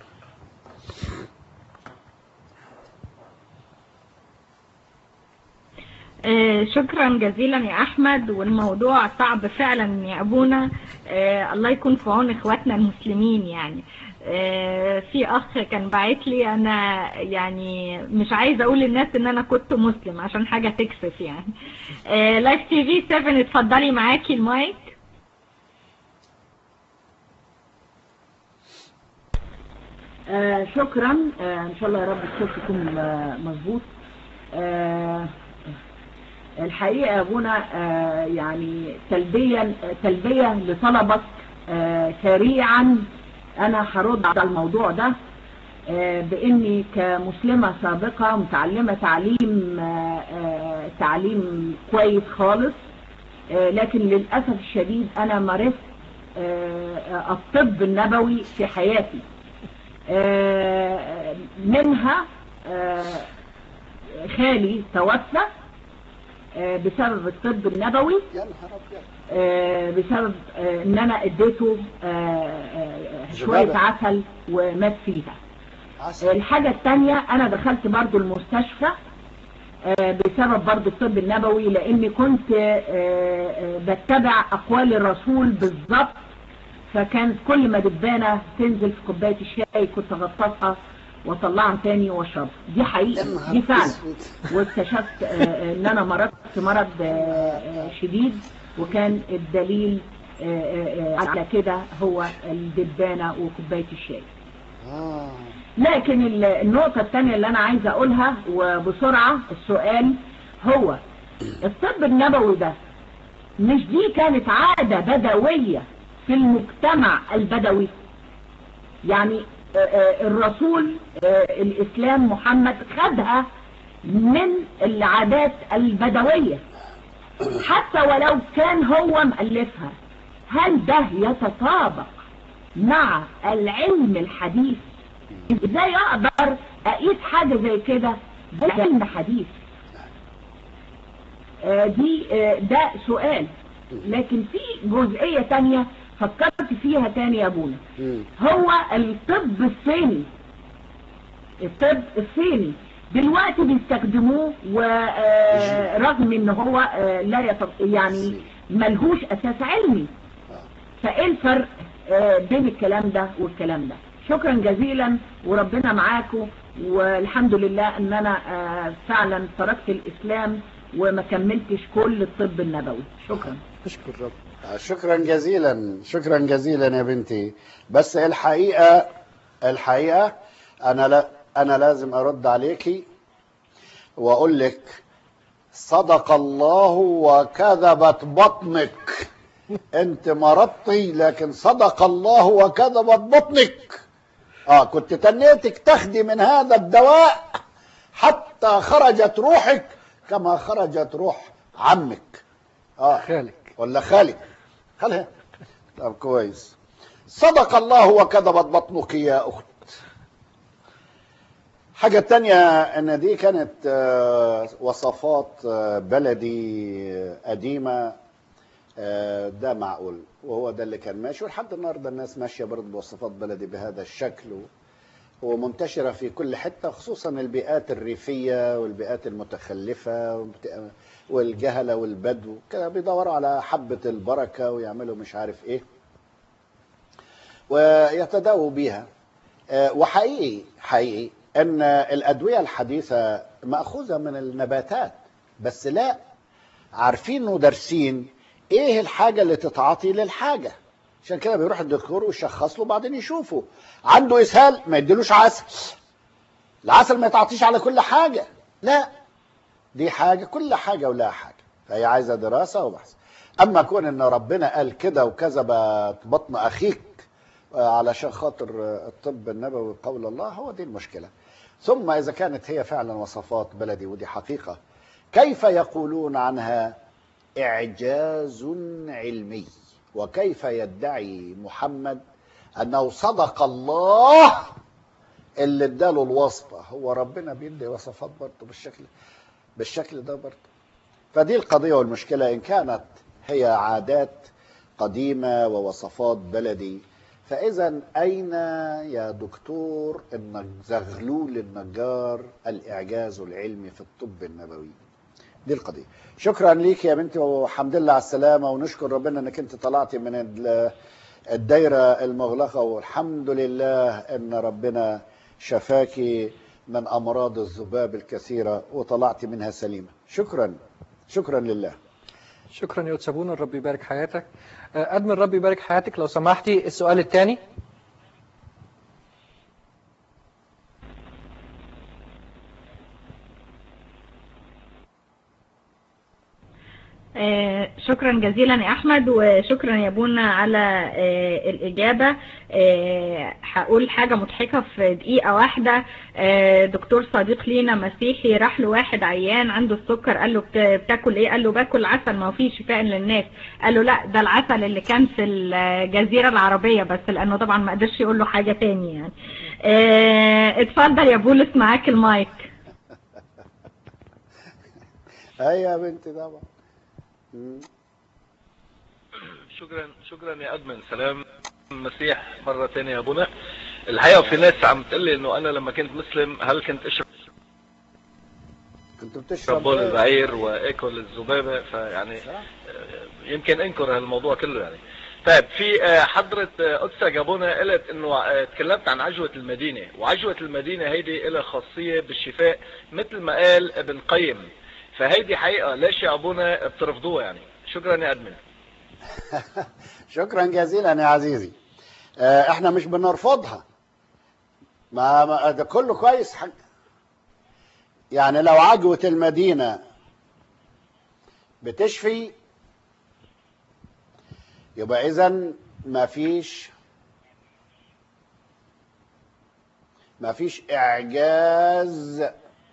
آه، شكرا جزيلا يا احمد والموضوع صعب فعلا يا ابونا آه، الله يكون في عون اخواتنا المسلمين يعني آه، في اخ كان باعت لي انا يعني مش عايزه اقول للناس ان انا كنت مسلم عشان حاجه تكسف يعني لايف تي في 7 اتفضلي معاكي المايك آه شكرا آه ان شاء الله يا رب الصوت يكون آه، مظبوط آه الحقيقه يا ابونا آه يعني تلبيا تلبيه لطلبك آه سريعا انا هرد على الموضوع ده آه باني كمسلمه سابقه متعلمه تعليم آه آه تعليم كويس خالص آه لكن للاسف الشديد انا مارست آه آه، الطب النبوي في حياتي آه، منها آه، خالي توفى آه، بسبب الطب النبوي يا نهار ابيض آه، بسبب آه، ان انا اديته آه، آه، شوية زبادة. عسل ومات فيها عسل الحاجة التانية انا دخلت برضو المستشفى آه، بسبب برضو الطب النبوي لاني كنت آه، آه، بتبع اقوال الرسول بالظبط فكانت كل ما دبانة تنزل في كوباية الشاي كنت اغطسها واطلعها تاني واشربها دي يا حقيقة نهار دي فعلا أسود. واكتشفت آه، ان انا مرضت مرض آه، آه، شديد وكان الدليل آه، آه، آه، على كده هو الدبانة وكوباية الشاي آه. لكن ال- النقطة الثانية اللي أنا عايزة أقولها وبسرعة السؤال هو الطب النبوي ده مش دي كانت عادة بدوية في المجتمع البدوي يعني آه، آه، الرسول آه، الإسلام محمد خدها من العادات البدوية حتى ولو كان هو مؤلفها هل ده يتطابق مع العلم الحديث ازاي اقدر اقيس حاجة زي كده بعلم حديث آه، دي آه، ده سؤال لكن في جزئية تانية فكرت فيها تاني يا ابونا مم. هو الطب الصيني الطب الصيني دلوقتي بيستخدموه ورغم ان هو آه، لا يط... يعني ملهوش اساس علمي فايه الفرق آه، بين الكلام ده والكلام ده شكرا جزيلا وربنا معاكم والحمد لله ان انا آه، فعلا تركت الاسلام وما كملتش كل الطب النبوي شكرا اشكر رب شكرا جزيلا شكرا جزيلا يا بنتي بس الحقيقة الحقيقة أنا لا أنا لازم أرد عليكي وأقول لك صدق الله وكذبت بطنك أنت مرضتي لكن صدق الله وكذبت بطنك آه كنت تنيتك تاخدي من هذا الدواء حتى خرجت روحك كما خرجت روح عمك اه خالك ولا خالك خلها طب كويس صدق الله وكذبت بطنك يا أخت حاجة تانية ان دي كانت آه، وصفات آه، بلدي آه، قديمة آه، ده معقول وهو ده اللي كان ماشي ولحد النهارده الناس ماشية برضه بوصفات بلدي بهذا الشكل ومنتشرة في كل حتة خصوصا البيئات الريفية والبيئات المتخلفة وبت- والجهلة والبدو كده بيدوروا على حبة البركة ويعملوا مش عارف ايه ويتداووا بيها آه، وحقيقي حقيقي ان الادويه الحديثه ماخوذه من النباتات بس لا عارفين ودارسين ايه الحاجه اللي تتعاطي للحاجه عشان كده بيروح الدكتور ويشخص له بعدين يشوفه عنده اسهال ما يديلوش عسل العسل ما يتعطيش على كل حاجه لا دي حاجه كل حاجه ولها حاجه فهي عايزه دراسه وبحث اما كون ان ربنا قال كده وكذب بطن اخيك آه، علشان خاطر آه، الطب النبوي قول الله هو دي المشكله ثم اذا كانت هي فعلا وصفات بلدي ودي حقيقه كيف يقولون عنها اعجاز علمي وكيف يدعي محمد انه صدق الله اللي اداله الوصفه هو ربنا بيدي وصفات برضه بالشكل بالشكل ده برضه فدي القضيه والمشكله ان كانت هي عادات قديمه ووصفات بلدي فاذا اين يا دكتور النج- زغلول النجار الاعجاز العلمي في الطب النبوي دي القضيه شكرا ليك يا بنتي والحمد لله على السلامه ونشكر ربنا انك انت طلعتي من ال- الدايره المغلقه والحمد لله ان ربنا شفاكي من امراض الذباب الكثيره وطلعتي منها سليمه شكرا شكرا لله شكرا يا أستاذ بونا الرب يبارك حياتك آه، أدمن الرب يبارك حياتك لو سمحتي السؤال الثاني آه، شكرا جزيلا يا احمد وشكرا يا بونا على آه، الاجابه آه، هقول حاجه مضحكه في دقيقه واحده آه، دكتور صديق لينا مسيحي راح له واحد عيان عنده السكر قال له بت- بتاكل ايه قال له باكل عسل ما هو فيه شفاء للناس قال له لا ده العسل اللي كان في الجزيره العربيه بس لانه طبعا ما قدرش يقول له حاجه تاني يعني آه، اتفضل يا بولس معاك المايك ايوه يا بنتي طبعا مم. شكرا شكرا يا ادمن سلام المسيح مره ثانيه يا ابونا الحقيقه في ناس عم تقول لي انه انا لما كنت مسلم هل كنت اشرب كنت بتشرب بول إيه؟ البعير واكل الذبابه فيعني آه، يمكن انكر هالموضوع كله يعني طيب في آه، حضرة آه، قدسة جابونا قالت انه آه، تكلمت عن عجوة المدينة وعجوة المدينة هيدي لها خاصية بالشفاء مثل ما قال ابن قيم فهيدي حقيقة ليش يا ابونا بترفضوها يعني شكرا يا ادمن شكرا جزيلا يا عزيزي آه، احنا مش بنرفضها ما, ما ده كله كويس حق يعني لو عجوة المدينة بتشفي يبقى اذا ما فيش ما فيش اعجاز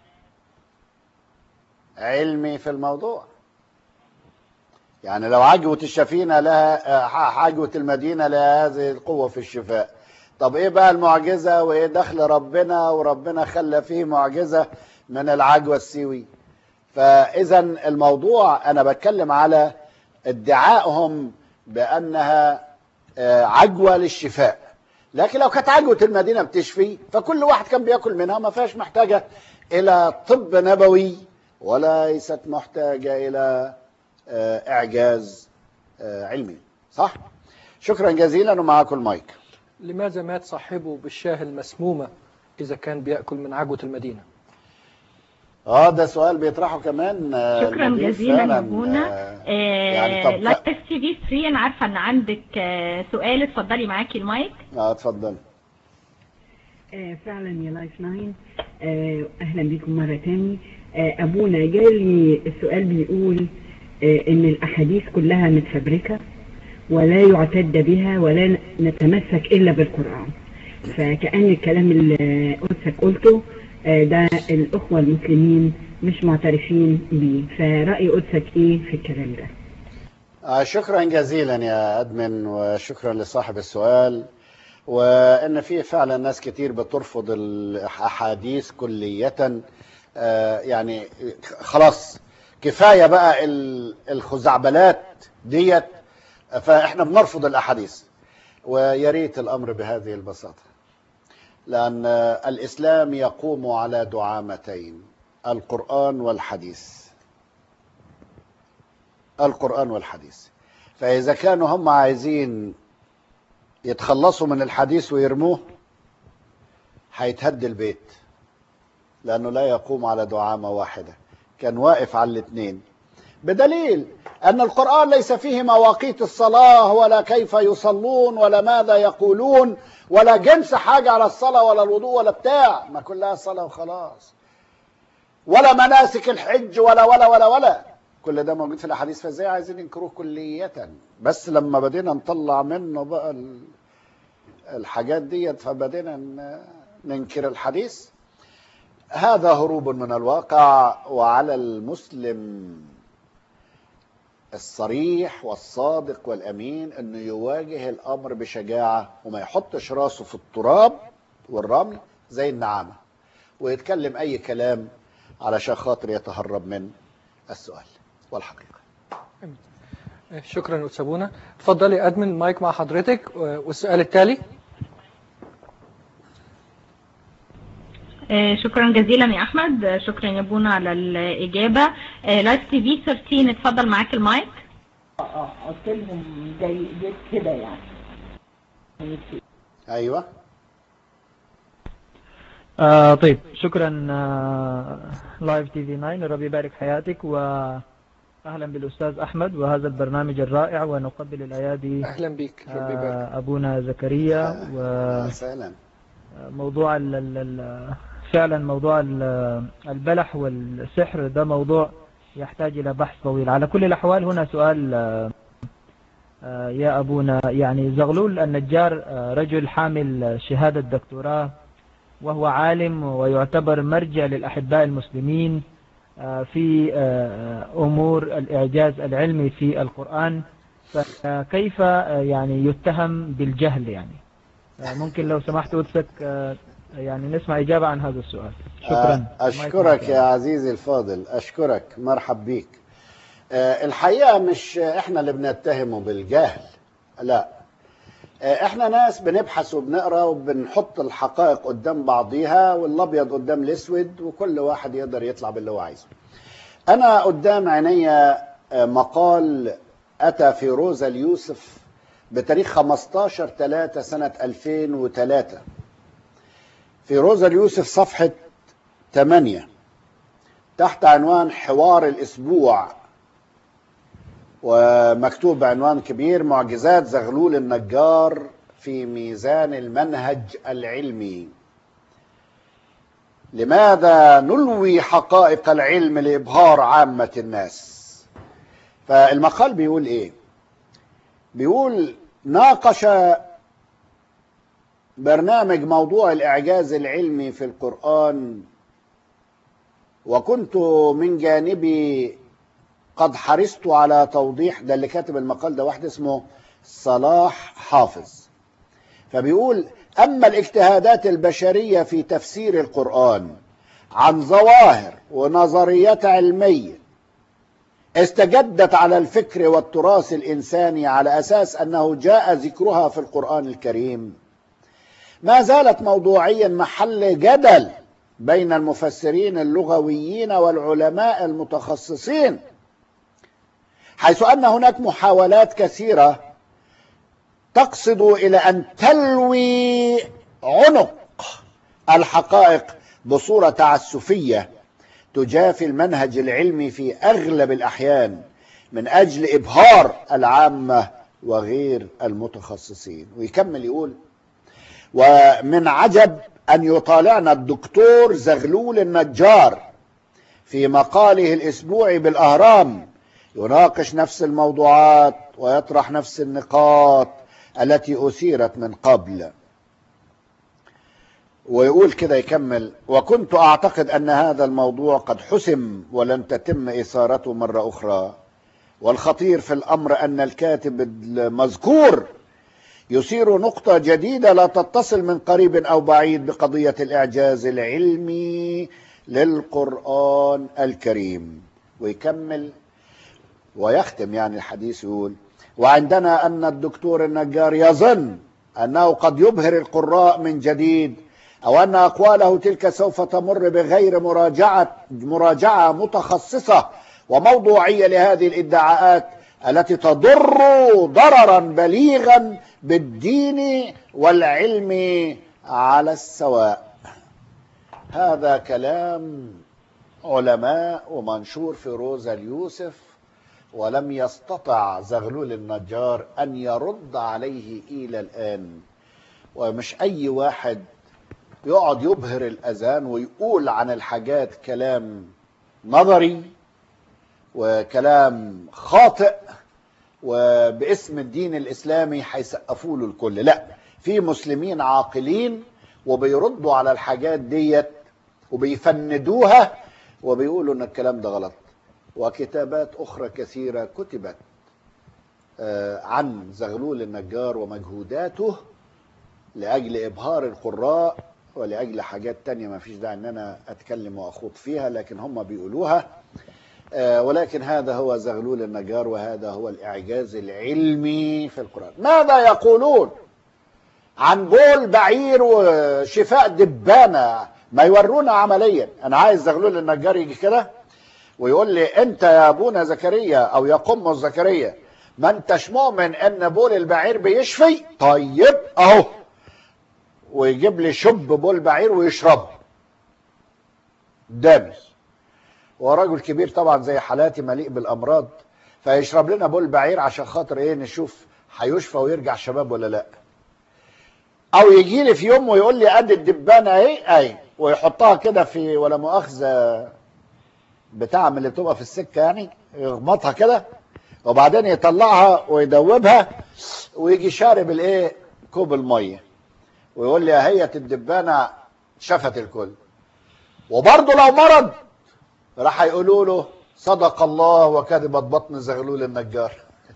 علمي في الموضوع يعني لو عجوة الشفينة لها آه، عجوة المدينة لها هذه القوة في الشفاء طب ايه بقى المعجزة وايه دخل ربنا وربنا خلى فيه معجزة من العجوة السيوي فاذا الموضوع انا بتكلم على ادعائهم بانها آه، عجوة للشفاء لكن لو كانت عجوة المدينة بتشفي فكل واحد كان بياكل منها ما فيهاش محتاجة الى طب نبوي وليست محتاجة الى آه، اعجاز آه، علمي صح شكرا جزيلا ومعاكم المايك لماذا مات صاحبه بالشاه المسمومة إذا كان بيأكل من عجوة المدينة اه ده سؤال بيطرحه كمان آه، شكرا المضيف جزيلا يا فعلاً، بونا آه، يعني طب- لايف تي في 3 انا عارفه ان عندك آه، سؤال اتفضلي معاكي المايك اه اتفضل آه، فعلا يا لايف 9 آه، اهلا بكم مره تاني آه، ابونا جالي السؤال بيقول آه، ان الاحاديث كلها متفبركه ولا يعتد بها ولا نتمسك الا بالقران فكأن الكلام اللي قدسك قلته آه، ده الاخوه المسلمين مش معترفين بيه فرأي قدسك ايه في الكلام ده آه، شكرا جزيلا يا أدمن وشكرا لصاحب السؤال وإن في فعلا ناس كتير بترفض الأحاديث كلية آه، يعني خلاص كفاية بقى ال- الخزعبلات ديت فإحنا بنرفض الأحاديث ويا ريت الأمر بهذه البساطة لأن آه، الإسلام يقوم على دعامتين القرآن والحديث القرآن والحديث فإذا كانوا هم عايزين يتخلصوا من الحديث ويرموه هيتهد البيت لأنه لا يقوم على دعامة واحدة كان واقف على الاثنين بدليل أن القرآن ليس فيه مواقيت الصلاة ولا كيف يصلون ولا ماذا يقولون ولا جنس حاجة على الصلاة ولا الوضوء ولا بتاع ما كلها صلاة وخلاص ولا مناسك الحج ولا ولا ولا ولا كل ده موجود في الاحاديث فازاي عايزين ينكروه كلية بس لما بدينا نطلع منه بقى ال- الحاجات ديت فبدينا ن- ننكر الحديث هذا هروب من الواقع وعلى المسلم الصريح والصادق والامين انه يواجه الامر بشجاعه وما يحطش راسه في التراب والرمل زي النعامه ويتكلم اي كلام علشان خاطر يتهرب من السؤال والحقيقه شكرا أستاذ بونا اتفضلي أدمن المايك مع حضرتك والسؤال التالي آه، شكرا جزيلا يا احمد آه، شكرا يا بونا على الاجابه آه، لايف تي في 13 اتفضل معاك المايك اه اه قلت لهم جاي جيت كده يعني ايوه آه طيب شكرا آه لايف تي في 9 ربي يبارك حياتك واهلا بالاستاذ احمد وهذا البرنامج الرائع ونقبل الايادي أهلا بك ربي يبارك آه ابونا زكريا سهلا وموضوع ال ال ال فعلا موضوع ال- البلح والسحر ده موضوع يحتاج الى بحث طويل على كل الاحوال هنا سؤال آه، آه، يا ابونا يعني زغلول النجار آه، رجل حامل شهاده دكتوراه وهو عالم ويعتبر مرجع للأحباء المسلمين آه، في آه، أمور الإعجاز العلمي في القرآن فكيف آه، يعني يتهم بالجهل يعني آه، ممكن لو سمحت أدسك آه، يعني نسمع إجابة عن هذا السؤال شكرا آه، أشكرك يا عزيزي الفاضل أشكرك مرحب بيك آه، الحقيقة مش إحنا اللي بنتهمه بالجهل لا آه، إحنا ناس بنبحث وبنقرأ وبنحط الحقائق قدام بعضيها والأبيض قدام الأسود وكل واحد يقدر يطلع باللي هو عايزه أنا قدام عيني آه، مقال أتى في روزا اليوسف بتاريخ 15 3 سنة 2003 في روزا اليوسف صفحة 8 تحت عنوان حوار الأسبوع ومكتوب بعنوان كبير معجزات زغلول النجار في ميزان المنهج العلمي لماذا نلوي حقائق العلم لإبهار عامة الناس فالمقال بيقول إيه بيقول ناقش برنامج موضوع الإعجاز العلمي في القرآن وكنت من جانبي قد حرصت على توضيح ده اللي كاتب المقال ده واحد اسمه صلاح حافظ فبيقول أما الاجتهادات البشرية في تفسير القرآن عن ظواهر ونظريات علمية استجدت على الفكر والتراث الإنساني على أساس أنه جاء ذكرها في القرآن الكريم ما زالت موضوعيا محل جدل بين المفسرين اللغويين والعلماء المتخصصين حيث ان هناك محاولات كثيره تقصد الى ان تلوي عنق الحقائق بصوره تعسفيه تجافي المنهج العلمي في اغلب الاحيان من اجل ابهار العامه وغير المتخصصين ويكمل يقول ومن عجب أن يطالعنا الدكتور زغلول النجار في مقاله الأسبوعي بالأهرام يناقش نفس الموضوعات ويطرح نفس النقاط التي أثيرت من قبل ويقول كده يكمل وكنت أعتقد أن هذا الموضوع قد حسم ولن تتم إثارته مرة أخرى والخطير في الأمر أن الكاتب المذكور يثير نقطة جديدة لا تتصل من قريب أو بعيد بقضية الإعجاز العلمي للقرآن الكريم ويكمل ويختم يعني الحديث يقول وعندنا أن الدكتور النجار يظن أنه قد يبهر القراء من جديد أو أن أقواله تلك سوف تمر بغير مراجعة مراجعة متخصصة وموضوعية لهذه الادعاءات التي تضر ضررا بليغا بالدين والعلم على السواء هذا كلام علماء ومنشور في روزا اليوسف ولم يستطع زغلول النجار أن يرد عليه إلى الآن ومش أي واحد يقعد يبهر الأذان ويقول عن الحاجات كلام نظري وكلام خاطئ وباسم الدين الإسلامي هيسقفوا له الكل لا في مسلمين عاقلين وبيردوا على الحاجات ديت وبيفندوها وبيقولوا ان الكلام ده غلط وكتابات اخرى كثيره كتبت آه، عن زغلول النجار ومجهوداته لاجل ابهار القراء ولاجل حاجات تانية ما فيش داعي ان انا اتكلم واخوض فيها لكن هم بيقولوها آه، ولكن هذا هو زغلول النجار وهذا هو الاعجاز العلمي في القران ماذا يقولون عن بول بعير وشفاء دبانه ما يورونا عمليا انا عايز زغلول النجار يجي كده ويقول لي انت يا ابونا زكريا او يا قم زكريا ما انتش مؤمن ان بول البعير بيشفي طيب اهو ويجيب لي شب بول بعير ويشربه دامس ورجل كبير طبعا زي حالاتي مليء بالامراض فيشرب لنا بول بعير عشان خاطر ايه نشوف هيشفى ويرجع شباب ولا لا او يجي لي في يوم ويقول لي قد الدبانه اهي اي ويحطها كده في ولا مؤاخذه بتاع من اللي بتبقى في السكه يعني يغمطها كده وبعدين يطلعها ويدوبها ويجي شارب الايه كوب الميه ويقول لي اهيت الدبانه شفت الكل وبرضه لو مرض راح يقولوا له صدق الله وكذبت بطن زغلول النجار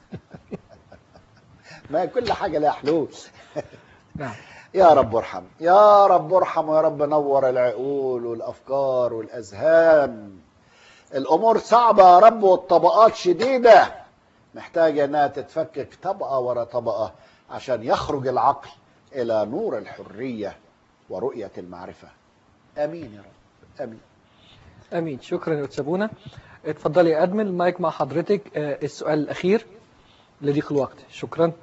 ما كل حاجه لها حلول نعم يا رب ارحم يا رب ارحم ويا رب نور العقول والافكار والاذهان الامور صعبه يا رب والطبقات شديده محتاجه انها تتفكك طبقه ورا طبقه عشان يخرج العقل الى نور الحريه ورؤيه المعرفه امين يا رب امين امين شكرا يا استاذ بونا اتفضلي يا ادمن المايك مع حضرتك آه، السؤال الاخير لضيق الوقت شكرا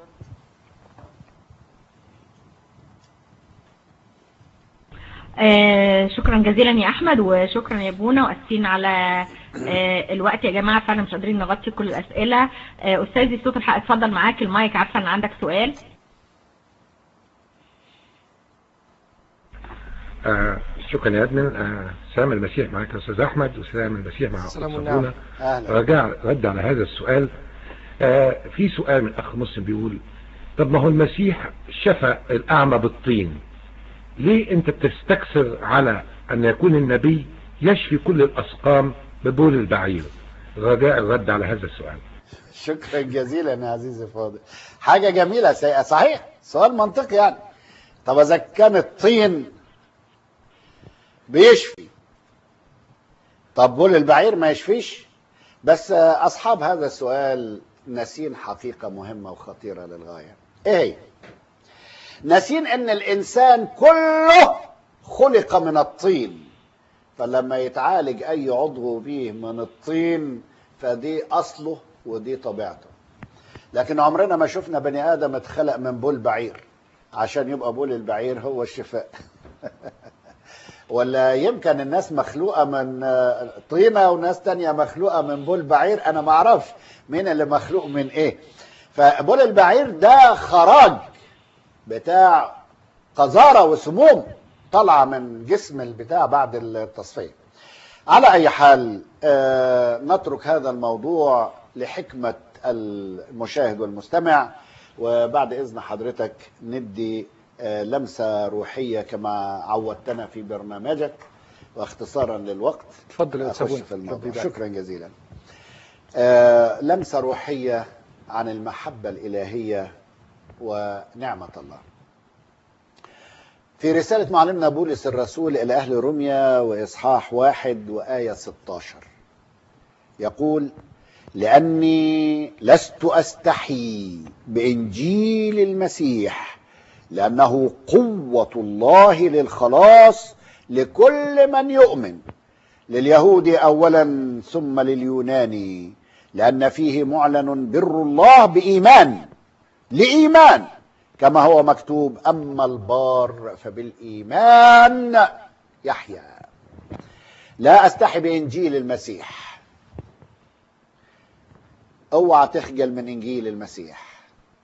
آه شكرا جزيلا يا احمد وشكرا يا بونا واسفين على آه الوقت يا جماعه فعلا مش قادرين نغطي كل الاسئله آه استاذي صوت الحق اتفضل معاك المايك عارفه ان عندك سؤال آه شكرا يا ادمن آه سلام المسيح معك يا استاذ احمد وسلام المسيح مع السلام أستاذ والنعم. بونا. اهلا رجع رد على هذا السؤال آه في سؤال من اخ مسلم بيقول طب ما هو المسيح شفى الاعمى بالطين ليه انت بتستكثر على ان يكون النبي يشفي كل الاسقام ببول البعير رجاء الرد على هذا السؤال شكرا جزيلا يا عزيزي فاضل حاجه جميله سي- صحيح سؤال منطقي يعني طب اذا كان الطين بيشفي طب بول البعير ما يشفيش بس آه، اصحاب هذا السؤال ناسين حقيقه مهمه وخطيره للغايه ايه هي ناسين ان الانسان كله خلق من الطين فلما يتعالج اي عضو فيه من الطين فدي اصله ودي طبيعته لكن عمرنا ما شفنا بني ادم اتخلق من بول بعير عشان يبقى بول البعير هو الشفاء ولا يمكن الناس مخلوقه من آه، طينه وناس تانية مخلوقه من بول بعير انا ما اعرفش مين اللي مخلوق من ايه فبول البعير ده خراج بتاع قذاره وسموم طالعه من جسم البتاع بعد التصفيه على اي حال آه، نترك هذا الموضوع لحكمه المشاهد والمستمع وبعد اذن حضرتك ندي آه، لمسة روحية كما عودتنا في برنامجك واختصارا للوقت تفضل يا أخش أتسابون في الموضوع تفضل. شكرا جزيلا آه، لمسة روحية عن المحبة الإلهية ونعمة الله في رسالة معلمنا بولس الرسول إلى أهل روميا وإصحاح واحد وآية 16 يقول لأني لست أستحي بإنجيل المسيح لأنه قوة الله للخلاص لكل من يؤمن لليهود أولا ثم لليوناني لأن فيه معلن بر الله بإيمان لإيمان كما هو مكتوب أما البار فبالإيمان يحيى لا أستحي بإنجيل المسيح اوعى تخجل من إنجيل المسيح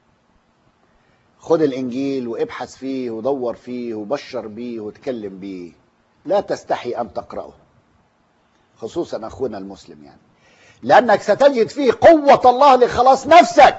خد الإنجيل وابحث فيه ودور فيه وبشر بيه وتكلم بيه لا تستحي أن تقرأه خصوصا أخونا المسلم يعني لأنك ستجد فيه قوة الله لخلاص نفسك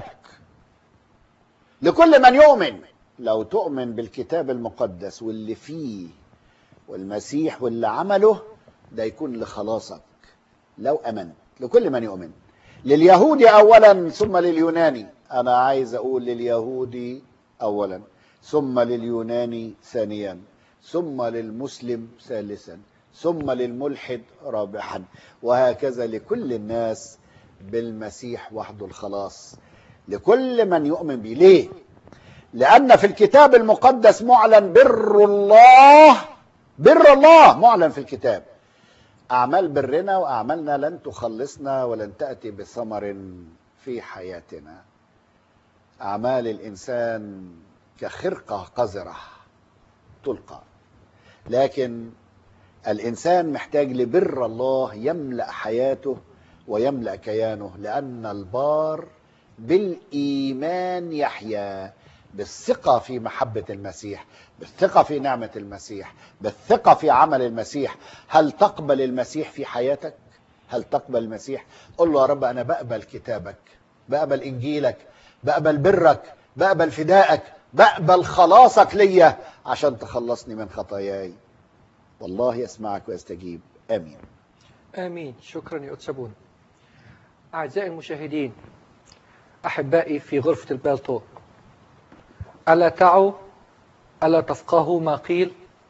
لكل من يؤمن لو تؤمن بالكتاب المقدس واللي فيه والمسيح واللي عمله ده يكون لخلاصك لو امنت لكل من يؤمن لليهود اولا ثم لليوناني انا عايز اقول لليهودي اولا ثم لليوناني ثانيا ثم للمسلم ثالثا ثم للملحد رابعا وهكذا لكل الناس بالمسيح وحده الخلاص لكل من يؤمن به ليه لأن في الكتاب المقدس معلن بر الله بر الله معلن في الكتاب أعمال برنا وأعمالنا لن تخلصنا ولن تأتي بثمر في حياتنا أعمال الإنسان كخرقة قذرة تلقى لكن الإنسان محتاج لبر الله يملأ حياته ويملأ كيانه لأن البار بالإيمان يحيا بالثقة في محبة المسيح بالثقة في نعمة المسيح بالثقة في عمل المسيح هل تقبل المسيح في حياتك هل تقبل المسيح قل له يا رب أنا بقبل كتابك بقبل إنجيلك بقبل برك بقبل فدائك بقبل خلاصك ليا عشان تخلصني من خطاياي والله يسمعك ويستجيب آمين آمين شكرا يا أتسابون أعزائي المشاهدين أحبائي في غرفة البالتو ألا تعوا ألا تفقهوا ما قيل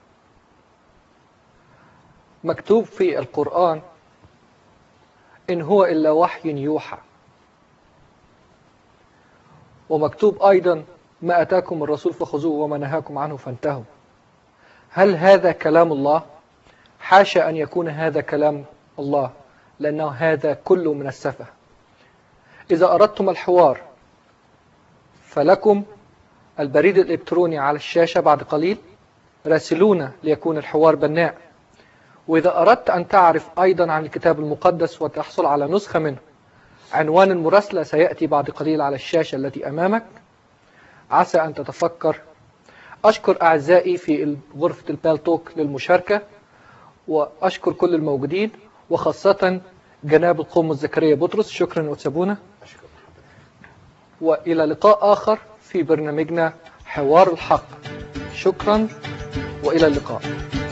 مكتوب في القرآن إن هو إلا وحي يوحى ومكتوب أيضا ما أتاكم الرسول فخذوه وما نهاكم عنه فانتهوا هل هذا كلام الله؟ حاشا أن يكون هذا كلام الله لأنه هذا كله من السفه إذا أردتم الحوار فلكم البريد الإلكتروني على الشاشة بعد قليل راسلونا ليكون الحوار بناء وإذا أردت أن تعرف أيضا عن الكتاب المقدس وتحصل على نسخة منه عنوان المراسلة سيأتي بعد قليل على الشاشة التي أمامك عسى أن تتفكر أشكر أعزائي في غرفة البالتوك للمشاركة وأشكر كل الموجودين وخاصة جناب القوم زكريا بطرس شكرا وتسابونا وإلى لقاء آخر في برنامجنا حوار الحق شكرا وإلى اللقاء